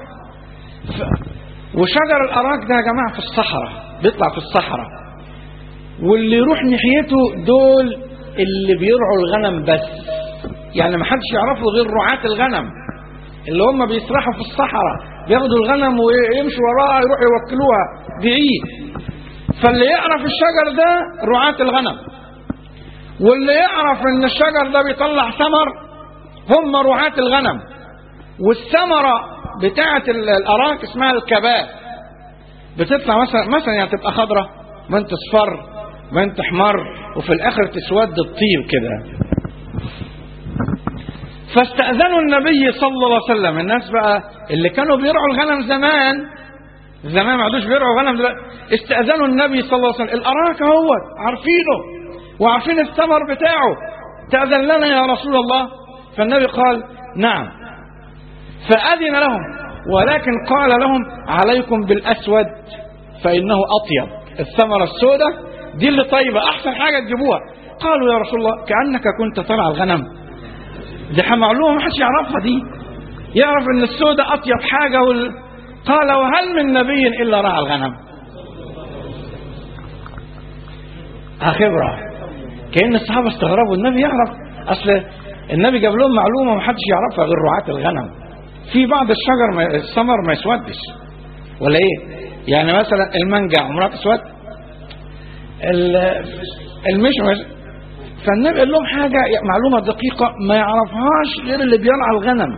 وشجر الأراك ده يا جماعة في الصحراء بيطلع في الصحراء واللي يروح ناحيته دول اللي بيرعوا الغنم بس يعني ما حدش يعرفه غير رعاة الغنم اللي هم بيسرحوا في الصحراء بياخدوا الغنم ويمشوا وراها يروحوا يوكلوها بعيد فاللي يعرف الشجر ده رعاة الغنم واللي يعرف ان الشجر ده بيطلع ثمر هم رعاة الغنم والثمرة بتاعة الأراك اسمها الكبات بتطلع مثلا مثلا يعني تبقى خضرة ما انت اصفر ما انت احمر وفي الاخر تسود الطير كده فاستأذنوا النبي صلى الله عليه وسلم الناس بقى اللي كانوا بيرعوا الغنم زمان زمان ما عادوش بيرعوا غنم دلوقتي استأذنوا النبي صلى الله عليه وسلم الأراك هو عارفينه وعارفين الثمر بتاعه تأذن لنا يا رسول الله فالنبي قال نعم فأذن لهم ولكن قال لهم عليكم بالأسود فإنه أطيب الثمرة السوداء دي اللي طيبة أحسن حاجة تجيبوها قالوا يا رسول الله كأنك كنت ترعى الغنم دي معلومة ما حدش يعرفها دي يعرف ان السوداء أطيب حاجة وال... قال وهل من نبي إلا رعى الغنم خبرة كأن الصحابة استغربوا النبي يعرف أصل النبي جاب لهم معلومة ما حدش يعرفها غير رعاة الغنم في بعض الشجر ما الثمر ما يسودش ولا ايه يعني مثلا المانجا عمرها تسود ال- المشمش فالنبي قال لهم حاجة معلومة دقيقة ما يعرفهاش غير اللي بيرعى الغنم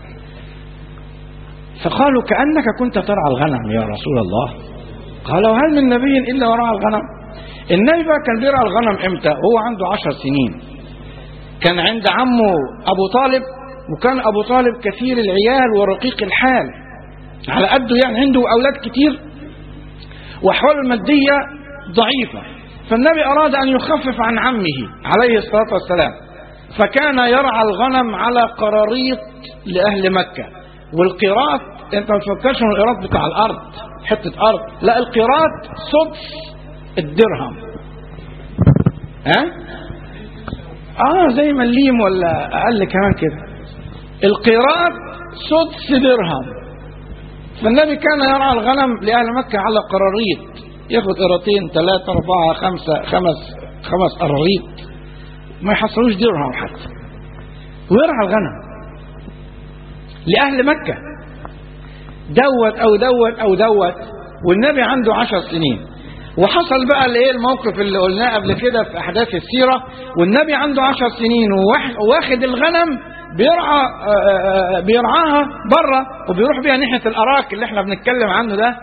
فقالوا كأنك كنت ترعى الغنم يا رسول الله قالوا هل من نبي إلا ورعى الغنم النبي بقى كان بيرعى الغنم امتى هو عنده عشر سنين كان عند عمه أبو طالب وكان أبو طالب كثير العيال ورقيق الحال على قده يعني عنده أولاد كتير وأحواله المادية ضعيفة فالنبي أراد أن يخفف عن عمه عليه الصلاة والسلام فكان يرعى الغنم على قراريط لأهل مكة والقيراط انت ما تفكرش ان القيراط بتاع الارض حته ارض لا القيراط سدس الدرهم ها اه زي مليم ولا اقل كمان كده القيراط سدس درهم فالنبي كان يرعى الغنم لاهل مكه على قراريط ياخد قراطين ثلاثة أربعة خمسة خمس خمس قراريط ما يحصلوش درهم حتى ويرعى الغنم لأهل مكة دوت أو دوت أو دوت والنبي عنده عشر سنين وحصل بقى الايه الموقف اللي قلناه قبل كده في احداث السيره والنبي عنده عشر سنين وواخد الغنم بيرعى آه، آه، بيرعاها بره وبيروح بيها ناحيه الاراك اللي احنا بنتكلم عنه ده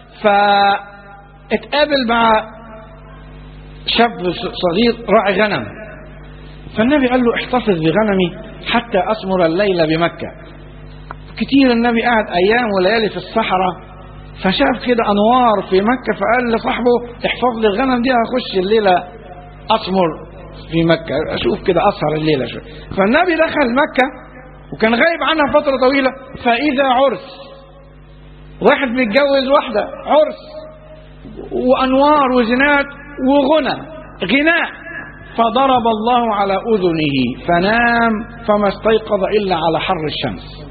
فاتقابل مع شاب صغير راعي غنم فالنبي قال له احتفظ بغنمي حتى اسمر الليل بمكه كتير النبي قعد ايام وليالي في الصحراء فشاف كده انوار في مكه فقال لصاحبه احفظ لي الغنم دي هخش الليله اسمر في مكه اشوف كده اسهر الليله شويه فالنبي دخل مكه وكان غايب عنها فتره طويله فاذا عرس واحد بيتجوز واحده عرس وانوار وزنات وغنى غناء فضرب الله على اذنه فنام فما استيقظ الا على حر الشمس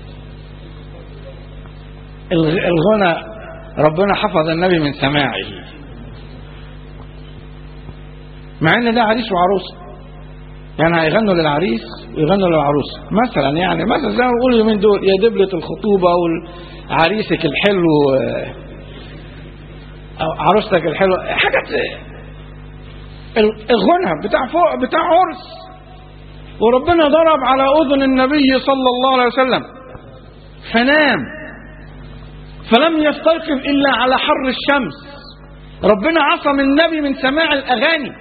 الغ- الغنى ربنا حفظ النبي من سماعه مع ان ده عريس وعروسه يعني هيغنوا للعريس ويغنوا للعروسه مثلا يعني مثلا زي ما بيقولوا اليومين دول يا دبلة الخطوبة وعريسك الحلو آه، أو عروستك الحلوة حاجات آه، الغنى بتاع فوق بتاع عرس وربنا ضرب على اذن النبي صلى الله عليه وسلم فنام فلم يستيقظ الا على حر الشمس ربنا عصم النبي من سماع الاغاني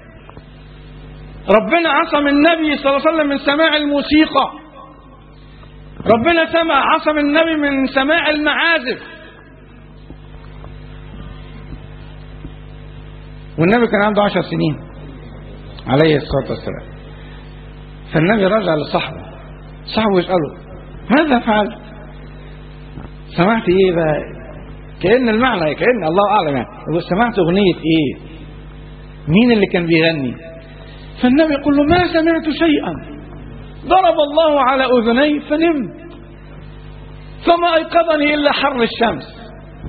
ربنا عصم النبي صلى الله عليه وسلم من سماع الموسيقى ربنا سمع عصم النبي من سماع المعازف والنبي كان عنده عشر سنين عليه الصلاة والسلام فالنبي رجع لصاحبه صاحبه يسأله ماذا فعلت سمعت ايه بقى كأن المعنى كأن الله أعلم يعني يقول سمعت أغنية ايه مين اللي كان بيغني فالنبي يقول له ما سمعت شيئا ضرب الله على أذني فنمت فما أيقظني إلا حر الشمس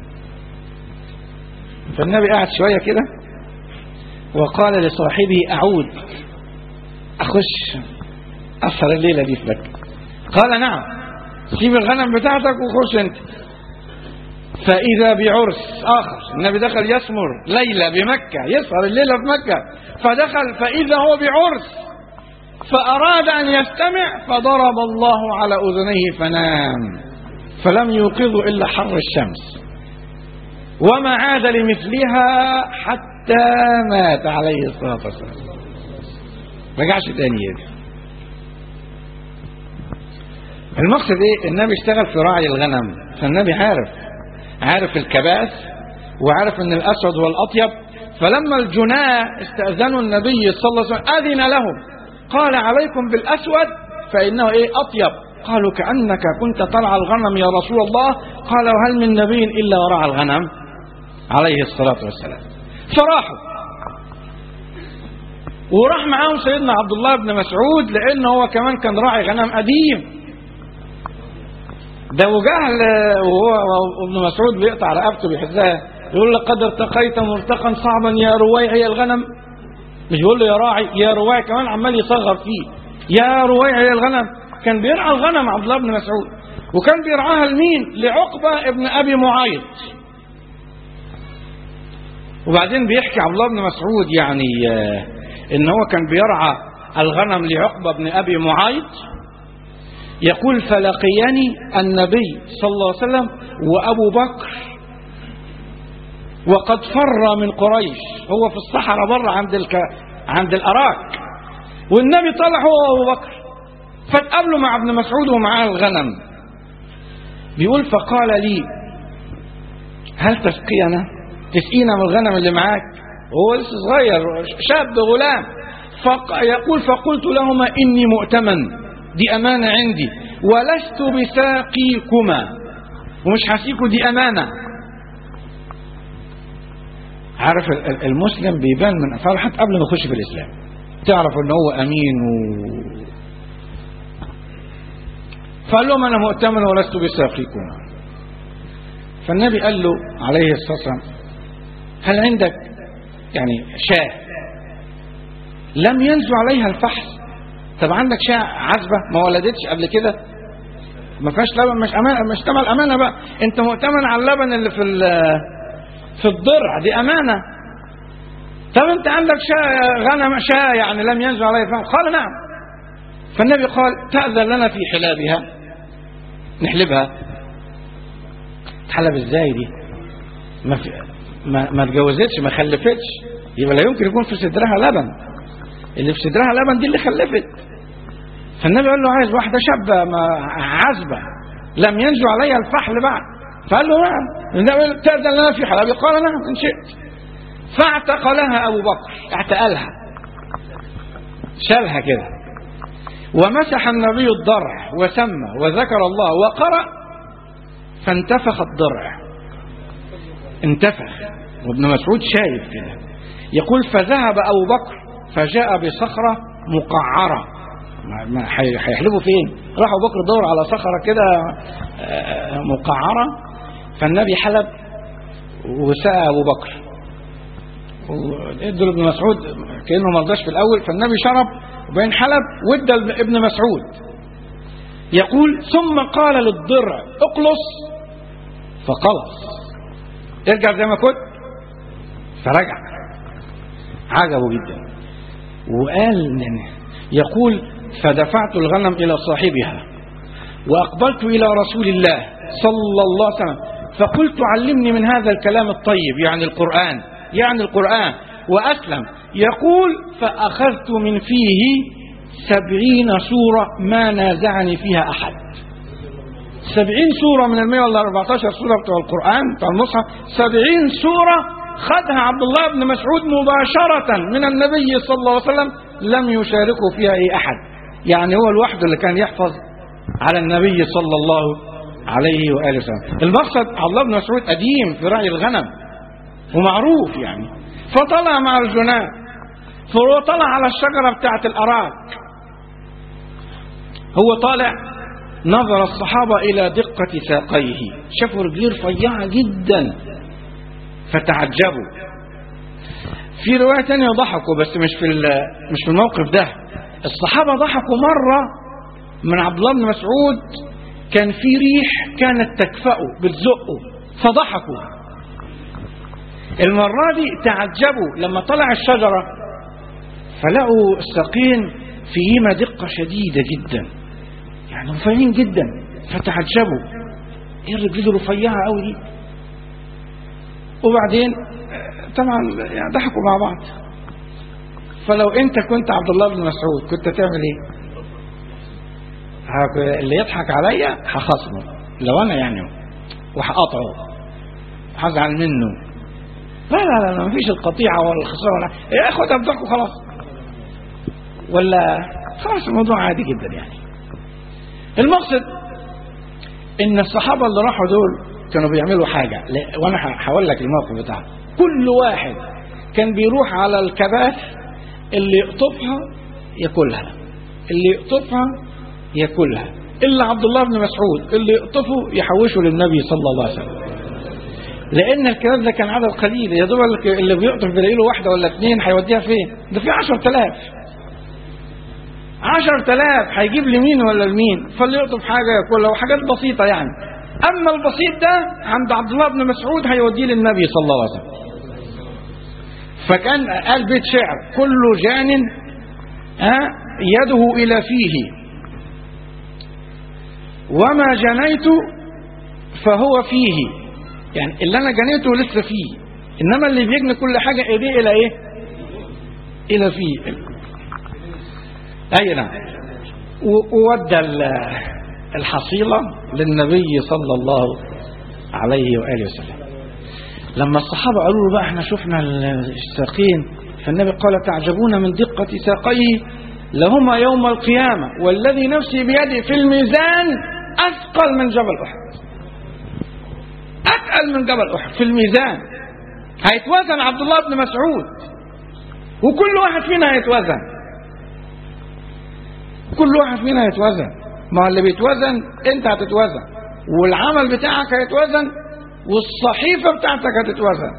فالنبي قعد شوية كده وقال لصاحبه أعود أخش أسهر الليلة دي في مكة قال نعم سيب الغنم بتاعتك وخش أنت فإذا بعرس آخر النبي دخل يسمر ليلة بمكة يسهر الليلة في مكة فدخل فإذا هو بعرس فأراد أن يستمع فضرب الله على أذنيه فنام فلم يوقظه إلا حر الشمس وما عاد لمثلها حتى مات عليه الصلاة والسلام رجعش تاني يدي المقصد ايه النبي اشتغل في راعي الغنم فالنبي عارف عارف الكباس وعارف ان الاسود هو الاطيب فلما الجناة استأذنوا النبي صلى الله عليه وسلم أذن لهم قال عليكم بالأسود فإنه إيه أطيب قالوا كأنك كنت ترعى الغنم يا رسول الله قال وهل من نبي إلا ورعى الغنم عليه الصلاة والسلام فراحوا وراح معاهم سيدنا عبد الله بن مسعود لان هو كمان كان راعي غنم قديم ده وجهل وهو ابن مسعود بيقطع رقبته بيحزها يقول لقد ارتقيت مرتقا صعبا يا رويع يا الغنم مش بيقول له يا راعي يا رويع كمان عمال يصغر فيه يا رويع يا الغنم كان بيرعى الغنم عبد الله بن مسعود وكان بيرعاها لمين لعقبة ابن أبي معيط وبعدين بيحكي عبد الله بن مسعود يعني آه، ان هو كان بيرعى الغنم لعقبة بن أبي معيط يقول فلقيني النبي صلى الله عليه وسلم وأبو بكر وقد فر من قريش هو في الصحراء بره عند الك... عند الأراك والنبي طلع هو وأبو بكر فاتقابلوا مع ابن مسعود ومعاه الغنم بيقول فقال لي هل تسقينا تسقينا من الغنم اللي معاك وهو لسه صغير شاب غلام فق... يقول فقلت لهما إني مؤتمن دي أمانة عندي ولست بساقيكما ومش هسيكوا دي أمانة عارف ال- ال- المسلم بيبان من أفعاله حتى قبل ما يخش في الإسلام تعرف ان هو أمين و... فقال لهم أنا مؤتمن ولست بساقيكما فالنبي قال له عليه الصلاة والسلام هل عندك يعني شاة لم ينزو عليها الفحل طب عندك شاة عزبة ما ولدتش قبل كده ما فيهاش لبن مش أمانة مش تبع الأمانة بقى أنت مؤتمن على اللبن اللي في ال- في الضرع دي أمانة طب أنت عندك شاة غنم شاة يعني لم ينزو عليها الفحل قال نعم فالنبي قال تأذن لنا في حلابها نحلبها تحلب ازاي دي ما, في ما, ما اتجوزتش ما خلفتش يبقى لا يمكن يكون في صدرها لبن اللي في صدرها لبن دي اللي خلفت فالنبي قال له عايز واحدة شابة ما عزبة لم ينزو عليها الفحل بعد فقال له نعم النبي قال تأذن لنا في حلابي قال نعم إن شئت فاعتق لها أبو بكر اعتقلها شالها كده ومسح النبي الضرع وسمى وذكر الله وقرأ فانتفخ الضرع انتفخ وابن مسعود شايف كده يقول فذهب أبو بكر فجاء بصخرة مقعرة ما- ما هي- هيحلبوا فين راح أبو بكر دور على صخرة كده آه، مقعرة فالنبي حلب وسقى أبو بكر ادوا لابن مسعود كأنه ما رضاش في الأول فالنبي شرب وبين حلب وادى ابن مسعود يقول ثم قال للضرع اقلص فقلص ارجع زي ما كنت فرجع عجبه جدا وقال يقول فدفعت الغنم إلى صاحبها وأقبلت إلى رسول الله صلى الله عليه وسلم فقلت علمني من هذا الكلام الطيب يعني القرآن يعني القرآن وأسلم يقول فأخذت من فيه سبعين سورة ما نازعني فيها أحد سبعين سورة من المئة ولا 14 سورة بتوع القرآن بتوع المصحف سبعين سورة خدها عبد الله بن مسعود مباشرة من النبي صلى الله عليه وسلم لم يشاركه فيها أي أحد يعني هو لوحده اللي كان يحفظ على النبي صلى الله عليه وآله وسلم المقصد عبد الله بن مسعود قديم في رعي الغنم ومعروف يعني فطلع مع الجنان فهو طلع على الشجرة بتاعت الأراك هو طالع نظر الصحابة إلى دقة ساقيه شافوا رجليه رفيعة جدا فتعجبوا في رواية تانية ضحكوا بس مش في مش في الموقف ده الصحابة ضحكوا مرة من عبد الله بن مسعود كان في ريح كانت تكفأه بتزقه فضحكوا المرة دي تعجبوا لما طلع الشجرة فلقوا الساقين فيهما دقة شديدة جدا يعني رفيعين جدا فتعجبوا ايه الرجل رفيعة قوي دي وبعدين طبعا يعني ضحكوا مع بعض فلو انت كنت عبد الله بن مسعود كنت تعمل ايه ه- اللي يضحك عليا هخصمه لو انا يعني وهقطعه هزعل منه لا لا لا مفيش القطيعة ولا الخسارة ولا إيه خدها بضحك وخلاص ولا خلاص الموضوع عادي جدا يعني المقصد ان الصحابة اللي راحوا دول كانوا بيعملوا حاجة لا- وانا ه- هقول لك الموقف بتاعه كل واحد كان بيروح على الكباث اللي يقطفها ياكلها اللي يقطفها ياكلها الا عبد الله بن مسعود اللي يقطفه يحوشه للنبي صلى الله عليه وسلم لان الكلام ده كان عدد قليل يا دوب اللي بيقطف بيلاقي له واحده ولا اثنين هيوديها فين ده في 10000 10000 هيجيب لمين ولا لمين فاللي يقطف حاجه ياكلها وحاجات بسيطه يعني اما البسيط ده عند عبد الله بن مسعود هيوديه للنبي صلى الله عليه وسلم فكان قال بيت شعر كل جان ها يده الى فيه وما جنيت فهو فيه يعني اللي انا جنيته لسه فيه انما اللي بيجني كل حاجه ايديه الى ايه الى فيه اي نعم وودى الحصيله للنبي صلى الله عليه واله وسلم لما الصحابه قالوا له بقى احنا شفنا الساقين فالنبي قال تعجبون من دقه ساقيه لهما يوم القيامه والذي نفسي بيده في الميزان اثقل من جبل احد أتقل من جبل أحد في الميزان هيتوزن عبد الله بن مسعود وكل واحد فينا هيتوزن كل واحد فينا هيتوزن ما اللي بيتوزن انت هتتوزن والعمل بتاعك هيتوزن والصحيفة بتاعتك هتتوزن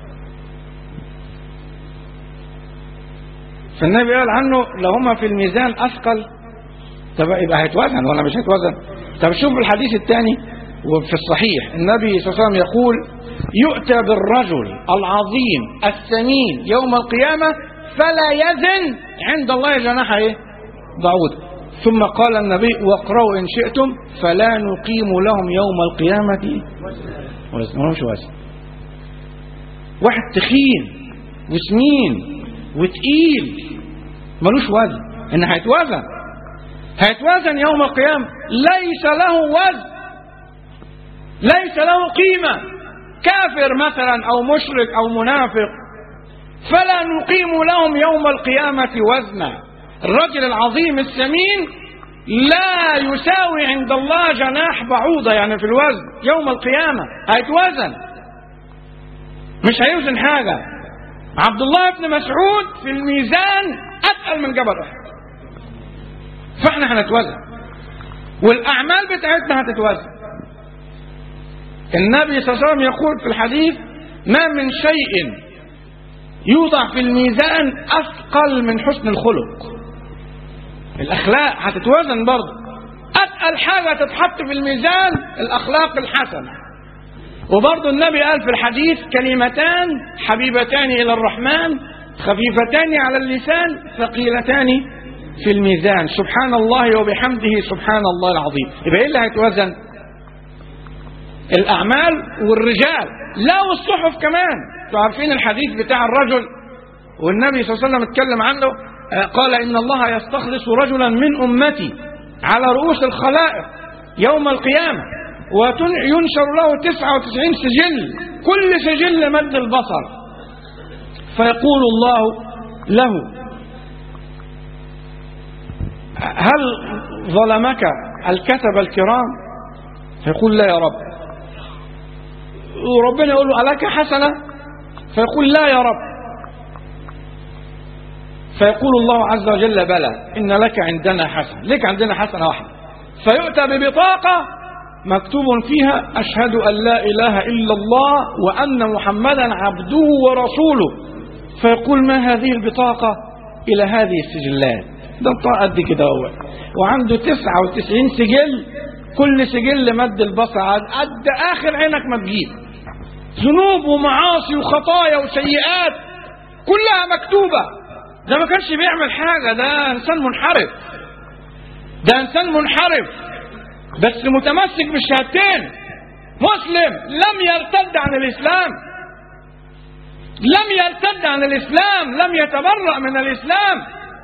فالنبي قال عنه لو هما في الميزان أثقل طب يبقى هيتوزن ولا مش هيتوزن طب شوف الحديث الثاني وفي الصحيح النبي صلى الله عليه وسلم يقول يؤتى بالرجل العظيم السمين يوم القيامة فلا يزن عند الله جناح ايه بعوض ثم قال النبي واقرأوا إن شئتم فلا نقيم لهم يوم القيامة وزن ملهمش وزن واحد تخين وسمين وتقيل ملوش وزن ان هيتوزن هيتوزن يوم القيامة ليس له وزن ليس له قيمة كافر مثلا أو مشرك أو منافق فلا نقيم لهم يوم القيامة وزنا الرجل العظيم السمين لا يساوي عند الله جناح بعوضة يعني في الوزن يوم القيامة هيتوزن مش هيوزن حاجة عبد الله بن مسعود في الميزان أتقل من جبل أحد فاحنا هنتوزن والأعمال بتاعتنا هتتوزن النبي صلى الله عليه وسلم يقول في الحديث ما من شيء يوضع في الميزان أثقل من حسن الخلق الأخلاق هتتوزن برضه أثقل حاجة تتحط في الميزان الأخلاق الحسنة وبرضه النبي قال في الحديث كلمتان حبيبتان إلى الرحمن خفيفتان على اللسان ثقيلتان في الميزان سبحان الله وبحمده سبحان الله العظيم يبقى ايه اللي هيتوزن الأعمال والرجال لا والصحف كمان انتوا عارفين الحديث بتاع الرجل والنبي صلى الله عليه وسلم اتكلم عنه قال إن الله يستخلص رجلا من أمتي على رؤوس الخلائق يوم القيامة وينشر له 99 سجل كل سجل مد البصر فيقول الله له هل ظلمك الكتب الكرام فيقول لا يا رب وربنا يقول له ألك حسنة فيقول لا يا رب فيقول الله عز وجل بلى إن لك عندنا حسنة لك عندنا حسنة واحدة فيؤتى ببطاقة مكتوب فيها أشهد أن لا إله إلا الله وأن محمدا عبده ورسوله فيقول ما هذه البطاقة إلى هذه السجلات ده بطاقة قد كده هو وعنده 99 سجل كل سجل مد البصر قد آخر عينك ما تجيب ذنوب ومعاصي وخطايا وسيئات كلها مكتوبة ده ما كانش بيعمل حاجة ده إنسان منحرف ده إنسان منحرف بس متمسك بالشهادتين مسلم لم يرتد عن الإسلام لم يرتد عن الإسلام لم يتبرأ من الإسلام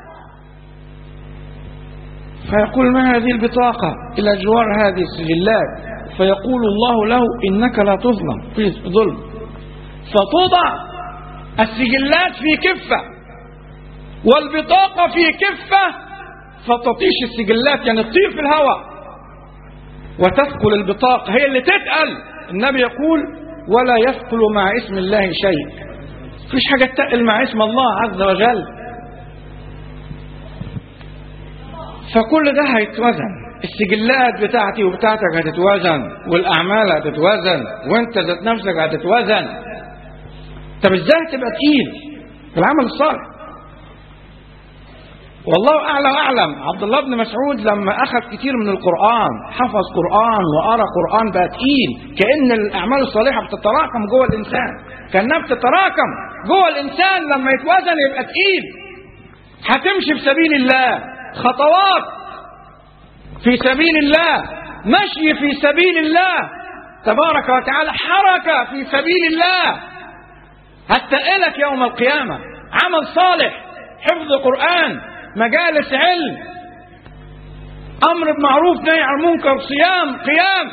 فيقول ما هذه البطاقة إلى جوار هذه السجلات فيقول الله له إنك لا تظلم في ظلم فتوضع السجلات في كفة والبطاقة في كفة فتطيش السجلات يعني تطير في الهواء وتثقل البطاقة هي اللي تتقل النبي يقول ولا يثقل مع اسم الله شيء فيش حاجة تقل مع اسم الله عز وجل فكل ده هيتوزن السجلات بتاعتي وبتاعتك هتتوزن والأعمال هتتوزن وانت ذات نفسك هتتوزن طب ازاي تبقى تقيل في العمل الصالح والله أعلى وأعلم عبد الله بن مسعود لما أخذ كتير من القرآن حفظ قرآن وقرأ قرآن بقى تقيل كأن الأعمال الصالحة بتتراكم جوه الإنسان كأنها بتتراكم جوه الإنسان لما يتوزن يبقى تقيل هتمشي في سبيل الله خطوات في سبيل الله مشي في سبيل الله تبارك وتعالى حركة في سبيل الله هتقلك يوم القيامة عمل صالح حفظ قرآن مجالس علم أمر بمعروف نهي عن المنكر صيام قيام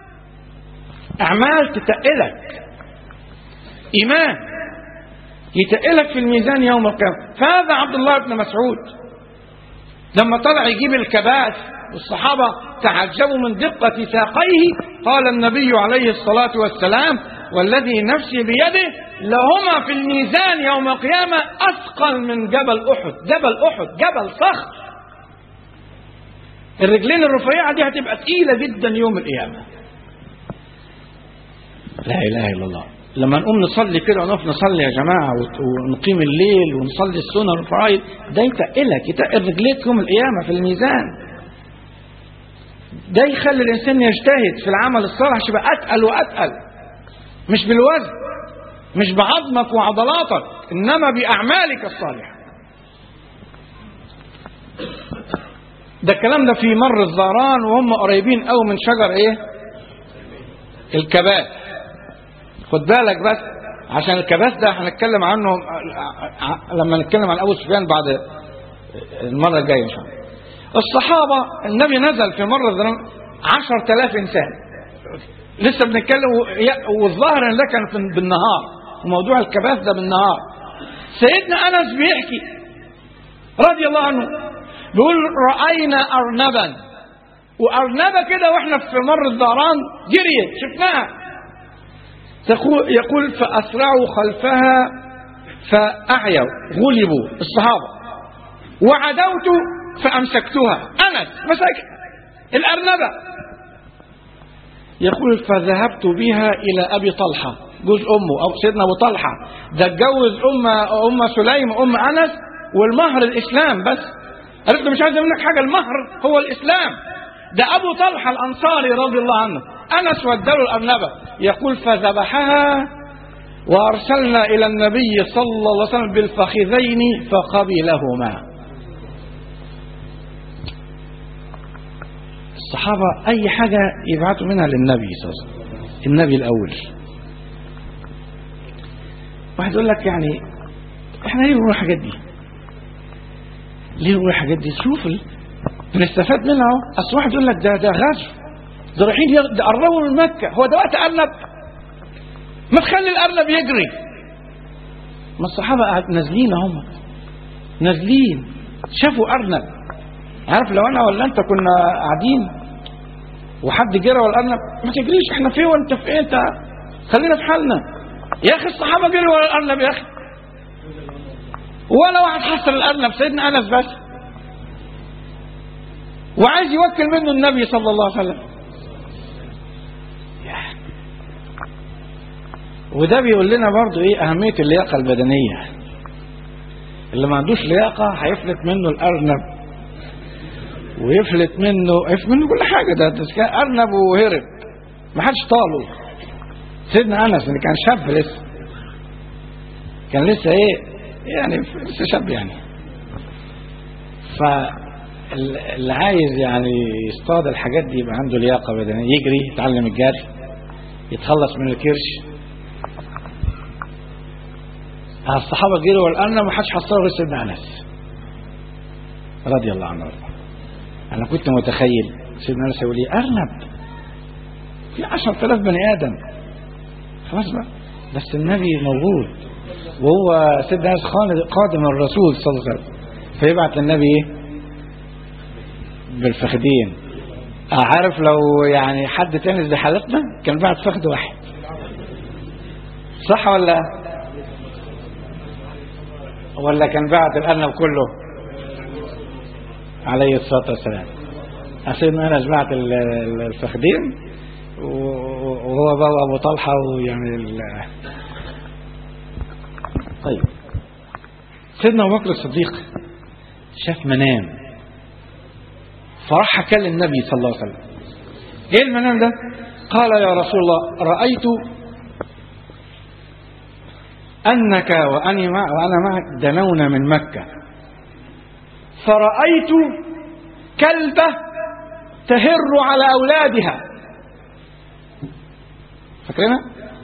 أعمال تتقلك إيمان يتقلك في الميزان يوم القيامة فهذا عبد الله بن مسعود لما طلع يجيب الكباس والصحابة تعجبوا من دقة ساقيه قال النبي عليه الصلاة والسلام والذي نفسي بيده لهما في الميزان يوم القيامة أثقل من جبل أحد جبل أحد جبل صخر الرجلين الرفيعة دي هتبقى تقيلة جدا يوم القيامة لا إله إلا الله لما نقوم نصلي كده ونقف نصلي يا جماعة ونقيم الليل ونصلي السنن والفرائض ده يتقلك يتقل رجليك يوم القيامة في الميزان ده يخلي الإنسان يجتهد في العمل الصالح عشان يبقى أتقل وأتقل مش بالوزن مش بعظمك وعضلاتك إنما بأعمالك الصالحة ده الكلام ده في مر الزهران وهم قريبين قوي من شجر ايه الكباس خد بالك بس عشان الكباس ده هنتكلم عنه لما نتكلم عن ابو سفيان بعد المره الجايه ان شاء الله الصحابه النبي نزل في مره الزهران 10000 انسان لسه بنتكلم والظاهر ان ده كان بالنهار وموضوع الكباس ده بالنهار سيدنا انس بيحكي رضي الله عنه بيقول راينا ارنبا وارنبه كده واحنا في مر الظهران جريت شفناها يقول فاسرعوا خلفها فاعيوا غلبوا الصحابه وعدوت فامسكتها انس مسك الارنبه يقول فذهبت بها الى ابي طلحه جوز امه او سيدنا ابو طلحه ده اتجوز ام ام سليم ام انس والمهر الاسلام بس قالت له مش عايز منك حاجه المهر هو الاسلام ده ابو طلحه الانصاري رضي الله عنه انس وداله الارنبه يقول فذبحها وارسلنا الى النبي صلى الله عليه وسلم بالفخذين فقبلهما الصحابه اي حاجه يبعثوا منها للنبي صلى الله عليه وسلم النبي الاول واحد يقول لك يعني احنا ليه بنقول الحاجات دي ليه بنقول الحاجات دي شوف ال... بنستفاد منها اهو اصل واحد يقول لك ده ده غزو ده رايحين يقربوا من مكه هو ده وقت ارنب ما تخلي الارنب يجري ما الصحابه نازلين هم نازلين شافوا ارنب عارف لو انا ولا انت كنا قاعدين وحد جرى والارنب ما تجريش احنا فين وانت في ايه انت خلينا في حالنا يا اخي الصحابه جروا ورا الارنب يا اخي ولا واحد حصل الارنب سيدنا انس بس وعايز يوكل منه النبي صلى الله عليه وسلم وده بيقول لنا برضو ايه اهميه اللياقه البدنيه اللي ما عندوش لياقه هيفلت منه الارنب ويفلت منه يفلت منه كل حاجه ده, ده كان ارنب وهرب ما حدش طاله سيدنا انس اللي كان شاب لسه كان لسه ايه يعني لسه شاب يعني فاللي عايز يعني يصطاد الحاجات دي يبقى عنده لياقه بدنيه يجري يتعلم الجري يتخلص من الكرش الصحابه جروا والارنب ما حدش حصله غير سيدنا انس رضي الله عنه انا كنت متخيل سيدنا انس يقول لي ارنب في 10000 بني ادم خلاص بقى بس النبي موجود وهو سيدنا انس قادم الرسول صلى الله عليه وسلم فيبعت للنبي ايه بالفخدين عارف لو يعني حد تاني زي حالتنا كان بعت فخد واحد صح ولا ولا كان بعت الارنب كله عليه الصلاة والسلام سيدنا أنا جمعت ال- ال- الفخدين و- وهو بقى أبو طلحة ويعني ال- طيب سيدنا أبو بكر الصديق شاف منام فراح حكى للنبي صلى الله عليه وسلم ايه المنام ده قال يا رسول الله رأيت أنك وأني مع وأنا معك دنونا من مكة فرأيت كلبة تهر على أولادها فاكرينها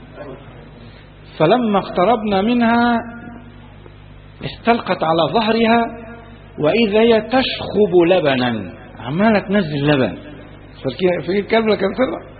فلما اقتربنا منها استلقت على ظهرها وإذا هي تشخب لبنا عمالة تنزل لبن فالكي- في الكلب اللي كان طلع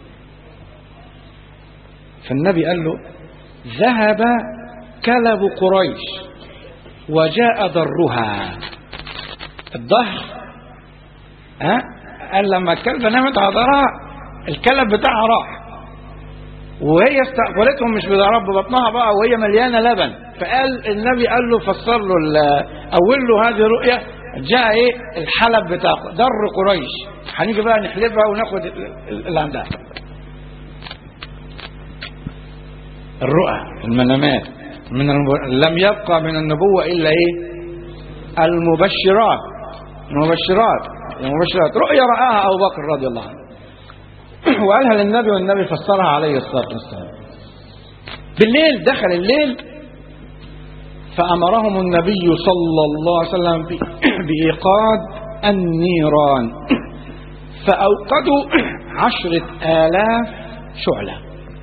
فالنبي قال له ذهب كلب قريش وجاء ضرها الظهر ها قال لما الكلبة نامت على ظهرها الكلب بتاعها راح وهي استقبلتهم مش بضرب ببطنها بقى وهي مليانه لبن فقال النبي قال له فسر له ال- اول له هذه الرؤيا جاء ايه الحلب بتاع در قريش هنيجي بقى نحلبها وناخد ال- ال- اللي عندها الرؤى المنامات من الم... لم يبقى من النبوة إلا إيه المبشرات المبشرات المبشرات رؤيا رآها أبو بكر رضي الله عنه وقالها للنبي والنبي فسرها عليه الصلاة والسلام بالليل دخل الليل فأمرهم النبي صلى الله عليه وسلم ب- بإيقاد النيران فأوقدوا عشرة آلاف شعلة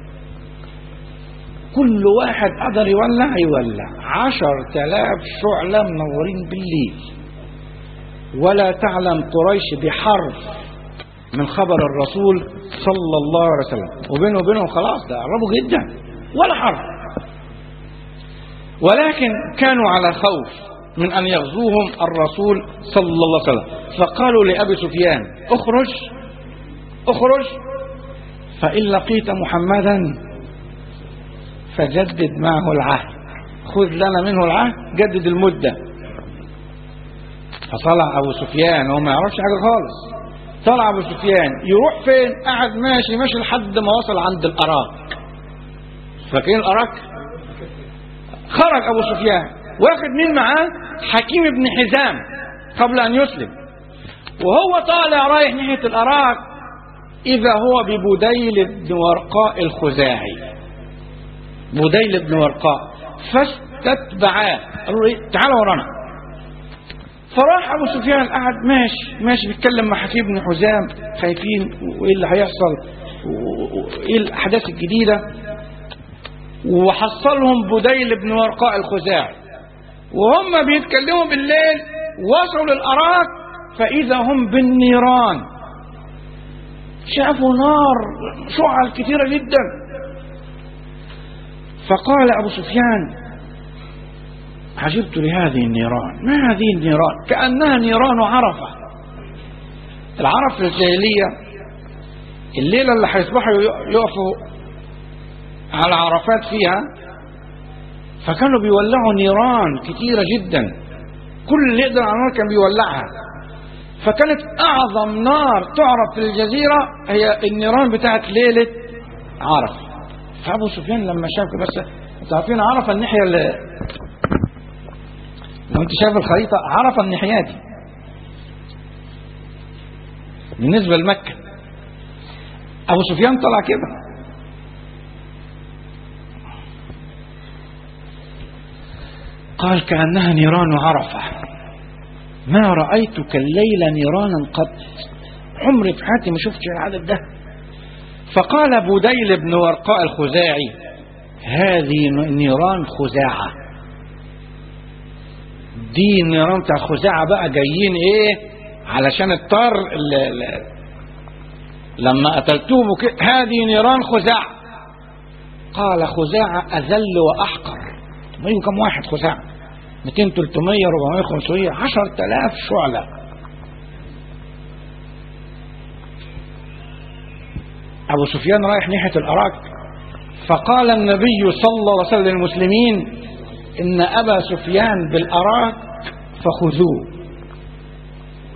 كل واحد قدر يولع يولع عشر تلاف شعلة منورين بالليل ولا تعلم قريش بحرف من خبر الرسول صلى الله عليه وسلم وبينه وبينهم خلاص ده قربوا جدا ولا حرف ولكن كانوا على خوف من أن يغزوهم الرسول صلى الله عليه وسلم فقالوا لأبي سفيان اخرج اخرج فإن لقيت محمدا فجدد معه العهد خذ لنا منه العهد جدد المدة فطلع أبو سفيان وهو ما يعرفش حاجة خالص طلع أبو سفيان يروح فين قعد ماشي ماشي لحد ما وصل عند الأراك فاكرين الأراك خرج أبو سفيان واخد مين معاه حكيم بن حزام قبل أن يسلم وهو طالع رايح ناحية الأراك إذا هو ببديل بن ورقاء الخزاعي بديل بن ورقاء فاستتبعاه قالوا له إيه؟ تعالوا ورانا فراح ابو سفيان قعد ماشي ماشي بيتكلم مع حكيم بن حزام خايفين وايه اللي هيحصل وايه الاحداث الجديده وحصلهم بديل بن ورقاء الخزاعي وهم بيتكلموا بالليل وصلوا للاراك فاذا هم بالنيران شافوا نار شعل كثيره جدا فقال ابو سفيان عجبت لهذه النيران ما هذه النيران كأنها نيران عرفة العرف في الجاهلية الليلة اللي هيصبحوا يقفوا على عرفات فيها فكانوا بيولعوا نيران كتيرة جدا كل اللي يقدر على النار كان بيولعها فكانت أعظم نار تعرف في الجزيرة هي النيران بتاعت ليلة عرفة فأبو سفيان لما شاف بس انتوا عارفين عرفة الناحية اللي لو انت شايف الخريطة عرفة الناحية دي بالنسبة لمكة أبو سفيان طلع كده قال كأنها نيران عرفة ما رأيت كالليلة نيرانا قط عمري في حياتي ما شفتش العدد ده فقال بديل بن ورقاء الخزاعي هذه نيران خزاعه دي النيران بتاع خزاعة بقى جايين ايه علشان الطار اللي اللي لما قتلتوه بك... هذه نيران خزاعة قال خزاعة أذل وأحقر طيب كم واحد خزاعة 200 300 400 500 10000 شعلة أبو سفيان رايح ناحية الأراك فقال النبي صلى الله عليه وسلم للمسلمين إن أبا سفيان بالأراك فخذوه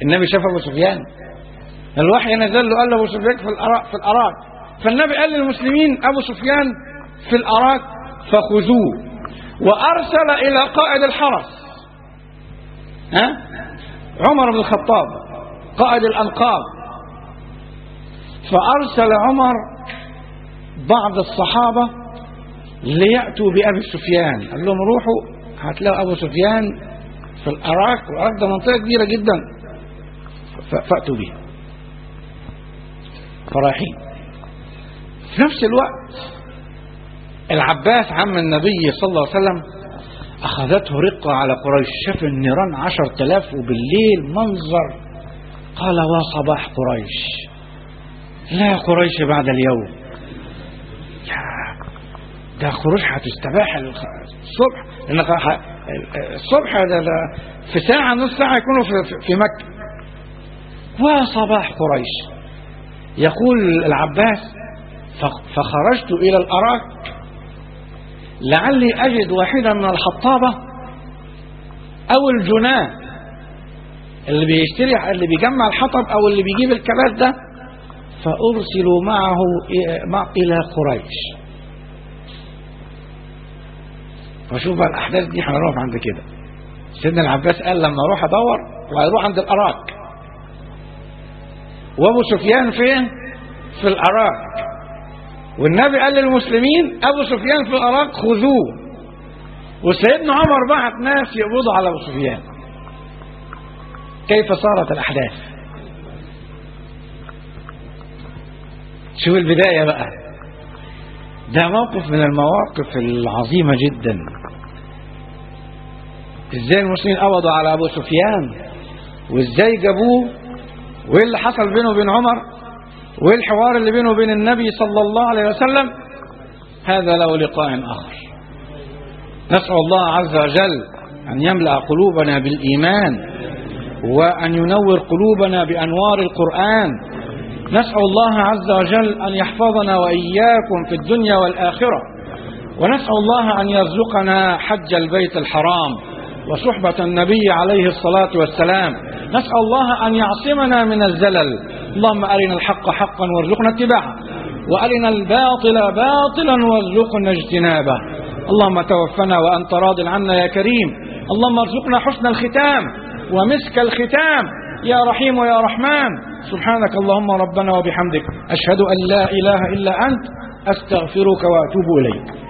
النبي شاف ابو سفيان الوحي نزل له قال له ابو سفيان في الاراك في الاراك فالنبي قال للمسلمين ابو سفيان في الاراك فخذوه وارسل الى قائد الحرس ها عمر بن الخطاب قائد الانقاض فارسل عمر بعض الصحابه لياتوا بابي سفيان قال لهم روحوا هتلاقوا ابو سفيان في الاراك والاراك ده منطقه كبيره جدا ف- فاتوا بها فرايحين في نفس الوقت العباس عم النبي صلى الله عليه وسلم أخذته رقة على قريش شاف النيران عشر تلاف وبالليل منظر قال وصباح قريش لا قريش بعد اليوم يا ده قريش هتستباح الخ- الصبح لأن ح- الصبح ده ده في ساعة نص ساعة يكونوا في, في- في مكة وصباح قريش يقول العباس فخ- فخرجت إلى الأراك لعلي أجد واحدا من الحطابة أو الجناه اللي بيشتري اللي بيجمع الحطب أو اللي بيجيب الكبات ده فأرسل معه إ- مع إلى قريش فشوف بقى الأحداث دي هنروح عند كده سيدنا العباس قال لما أروح أدور وهيروح عند الأراك وأبو سفيان فين؟ في الأراك والنبي قال للمسلمين ابو سفيان في العراق خذوه وسيدنا عمر بعت ناس يقبضوا على ابو سفيان كيف صارت الاحداث شوف البدايه بقى ده موقف من المواقف العظيمه جدا ازاي المسلمين قبضوا على ابو سفيان وازاي جابوه وايه اللي حصل بينه وبين عمر وايه الحوار اللي بينه وبين النبي صلى الله عليه وسلم هذا له لقاء اخر نسال الله عز وجل ان يملا قلوبنا بالايمان وان ينور قلوبنا بانوار القران نسال الله عز وجل ان يحفظنا واياكم في الدنيا والاخره ونسال الله ان يرزقنا حج البيت الحرام وصحبه النبي عليه الصلاه والسلام نسال الله ان يعصمنا من الزلل اللهم ارنا الحق حقا وارزقنا اتباعه وارنا الباطل باطلا وارزقنا اجتنابه اللهم توفنا وانت راض عنا يا كريم اللهم ارزقنا حسن الختام ومسك الختام يا رحيم ويا رحمن سبحانك اللهم ربنا وبحمدك اشهد ان لا اله الا انت استغفرك واتوب اليك